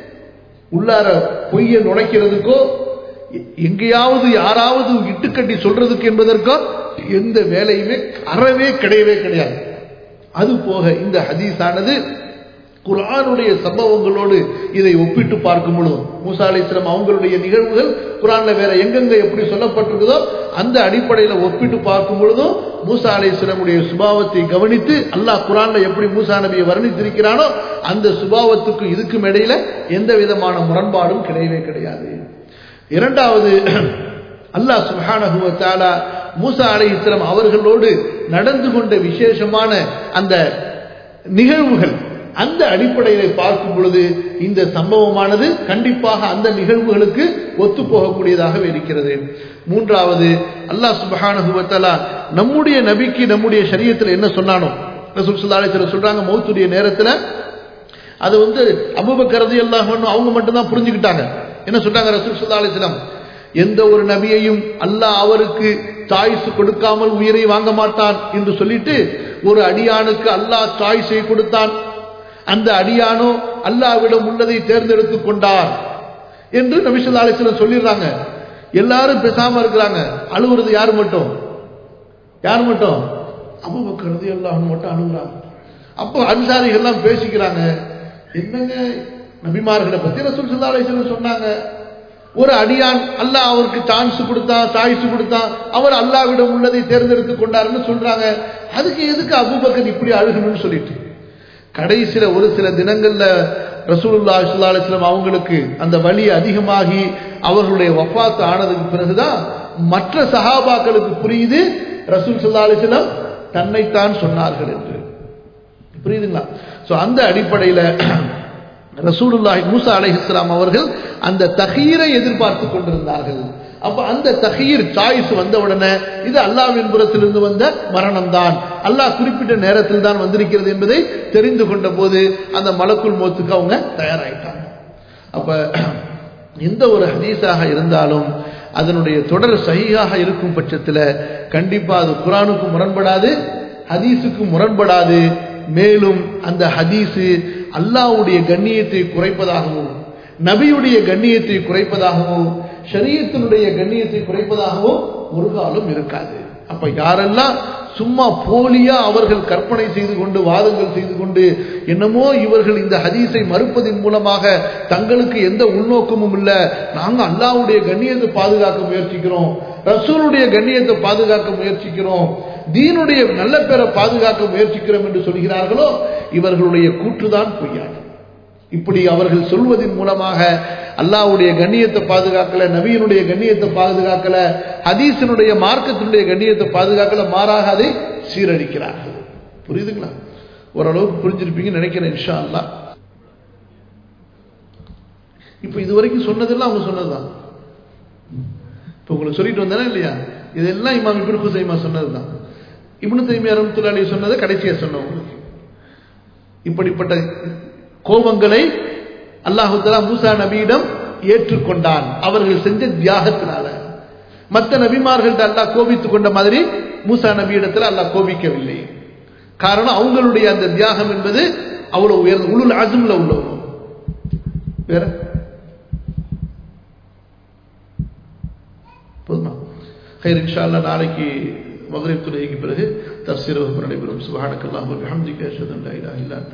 உள்ளார பொய்யை நுழைக்கிறதுக்கோ எ- எங்கேயாவது யாராவது இட்டுக்கட்டி சொல்றதுக்கு என்பதற்கோ எந்த வேலையுமே அறவே கிடையவே கிடையாது அது போக இந்த ஹதீஸானது குர்ஆனுடைய சம்பவங்களோடு இதை ஒப்பிட்டு பார்க்கும் பொழுது மூசா அலைஹிஸ்ஸலாம் அவங்களுடைய நிகழ்வுகள் குர்ஆன்ல வேற எங்கெங்க எப்படி சொல்லப்பட்டிருக்குதோ அந்த அடிப்படையில ஒப்பிட்டு பார்க்கும் பொழுதும் மூசா அலைஹிஸ்ஸலாமுடைய சுபாவத்தை கவனித்து அல்லாஹ் குர்ஆன்ல எப்படி மூசா நபியை வர்ணித்திருக்கிறானோ அந்த சுபாவத்துக்கும் இதுக்கும் இடையில எந்த விதமான முரண்பாடும் கிடையவே கிடையாது இரண்டாவது அல்லாஹ் சுப்ஹானஹு வ தஆலா மூசா அலைஹிஸ்ஸலாம் அவர்களோடு நடந்து கொண்ட விசேஷமான அந்த நிகழ்வுகள் அந்த அடிப்படையில பார்க்கும் பொழுது இந்த சம்பவமானது கண்டிப்பாக அந்த நிகழ்வுகளுக்கு ஒத்து போகக்கூடியதாக இருக்கிறது மூன்றாவது அல்லாஹ் சுப்ஹானஹு வ தஆலா நம்முடைய நபிக்கு நம்முடைய ஷரியத்தில் என்ன சொன்னானோ ரசூல் ஸல்லல்லாஹு அலைஹி வஸல்லம் சொல்றாங்க மௌத்துடைய நேரத்துல அது வந்து அபூபக்கர் ரலியல்லாஹு அன்ஹு அவங்க மட்டும் தான் புரிஞ்சுக்கிட்டாங்க என்ன சொல்றாங்க ரசூல் ஸல்லல்லாஹு அலைஹி வஸல்லம் எந்த ஒரு நபியையும் அல்லாஹ் அவருக்கு சாய்ஸ் கொடுக்காமல் உயிரை வாங்க மாட்டான் என்று சொல்லிட்டு ஒரு அடியானுக்கு அல்லாஹ் சாய்ஸை கொடுத்தான் அந்த அடியானோ அல்லாஹ்விடம் உள்ளதை தேர்ந்தெடுத்துக் கொண்டார் என்று நபி ஸல்லல்லாஹு அலைஹி வஸல்லம் சொல்லிடுறாங்க எல்லாரும் பேசாம இருக்கிறாங்க அழுவுறது யார் மட்டும் யார் மட்டும் அபூபக்கர் ரலியல்லாஹு அன்ஹு மட்டும் அழுகுறாங்க அப்போ அன்சாரிகள் எல்லாம் பேசிக்கிறாங்க என்னங்க நபிமார்களை பத்தி ரசூல் ஸல்லல்லாஹு அலைஹி வஸல்லம் சொன்னாங்க ஒரு அடியான் அல்லாஹ் அவருக்கு சான்ஸ் கொடுத்தான் சாய்ஸ் கொடுத்தான் அவர் அல்லாஹ்விடம் உள்ளதை தேர்ந்தெடுத்துக் கொண்டாருன்னு சொல்றாங்க அதுக்கு எதுக்கு அபூபக்கர் இப்படி அழுகணும்னு சொல்லிட்டு கடைசியில ஒரு சில தினங்கள்ல ரசூலுல்லாஹி ஸல்லல்லாஹு அலைஹி வஸல்லம் அவங்களுக்கு அந்த வலி அதிகமாகி அவர்களுடைய வஃபாத் ஆனதுக்கு பிறகுதான் மற்ற சஹாபாக்களுக்கு புரியுது ரசூல் ஸல்லல்லாஹு அலைஹி வஸல்லம் தன்னைத்தான் சொன்னார்கள் என்று புரியுதுங்களா சோ அந்த அடிப்படையில ரசூலுல்லாஹி மூசா அலைஹிஸ்ஸலாம் அவர்கள் அந்த தஹீரை எதிர்பார்த்து கொண்டிருந்தார்கள் அப்ப அந்த தஹீர் சாய்ஸ் வந்த உடனே இது அல்லாஹ்வின் புறத்திலிருந்து வந்த மரணம் தான் அல்லாஹ் குறிப்பிட்ட நேரத்தில் தான் வந்திருக்கிறது என்பதை தெரிந்து கொண்ட போது அந்த மலக்குள் மோத்துக்கு அவங்க தயாராயிட்டாங்க அப்ப எந்த ஒரு ஹதீஸாக இருந்தாலும் அதனுடைய தொடர் சஹீஹாக இருக்கும் பட்சத்தில் கண்டிப்பா அது குரானுக்கு முரண்படாது ஹதீஸுக்கு முரண்படாது மேலும் அந்த ஹதீஸு அல்லாஹ்வுடைய கண்ணியத்தை குறைப்பதாகவும் நபியுடைய கண்ணியத்தை குறைப்பதாகவும் ஷரியத்தினுடைய கண்ணியத்தை குறைப்பதாகவும் ஒரு காலம் இருக்காது அப்ப யாரெல்லாம் சும்மா போலியா அவர்கள் கற்பனை செய்து கொண்டு வாதங்கள் செய்து கொண்டு என்னமோ இவர்கள் இந்த ஹதீஸை மறுப்பதன் மூலமாக தங்களுக்கு எந்த உள்நோக்கமும் இல்லை நாங்க அல்லாவுடைய கண்ணியத்தை பாதுகாக்க முயற்சிக்கிறோம் ரசூலுடைய கண்ணியத்தை பாதுகாக்க முயற்சிக்கிறோம் தீனுடைய நல்ல பேரை பாதுகாக்க முயற்சிக்கிறோம் என்று சொல்கிறார்களோ இவர்களுடைய கூற்றுதான் பொய்யாது இப்படி அவர்கள் சொல்வதன் மூலமாக அல்லாவுடைய கண்ணியத்தை பாதுகாக்கல நபியினுடைய கண்ணியத்தை பாதுகாக்கல ஹதீசனுடைய மார்க்கத்தினுடைய கண்ணியத்தை பாதுகாக்கல மாறாக அதை சீரழிக்கிறார்கள் புரியுதுங்களா ஓரளவுக்கு புரிஞ்சிருப்பீங்கன்னு நினைக்கிறேன் இன்ஷா அல்லா இப்ப இதுவரைக்கும் சொன்னதெல்லாம் அவங்க சொன்னதுதான் இப்ப உங்களுக்கு சொல்லிட்டு வந்தானே இல்லையா இதெல்லாம் இமாம் இப்னு ஹுசைமா சொன்னதுதான் இப்னு தைமியா ரஹ்மத்துல்லாஹி சொன்னதை கடைசியா சொன்ன உங்களுக்கு இப்படிப்பட்ட கோபங்களை அல்லாஹு தலா மூசா நபியிடம் ஏற்றுக்கொண்டான் அவர்கள் செஞ்ச தியாகத்தினால மற்ற நபிமார்கள்ட்ட அல்லாஹ் கோபித்துக் கொண்ட மாதிரி மூசா நபியிடத்தில் அல்லாஹ் கோபிக்கவில்லை காரணம் அவங்களுடைய அந்த தியாகம் என்பது அவ்வளவு உயர்ந்த உளுள் அசும்ல உள்ளவங்க வேற போதுமா ஹைர் இன்ஷா அல்லா நாளைக்கு மகரிப் துறைக்கு பிறகு தப்சீர் வகுப்பு நடைபெறும் சுபானக்கல்லாஹு ஹம்திக்கு அஷதன் லா இலாஹ இல்லா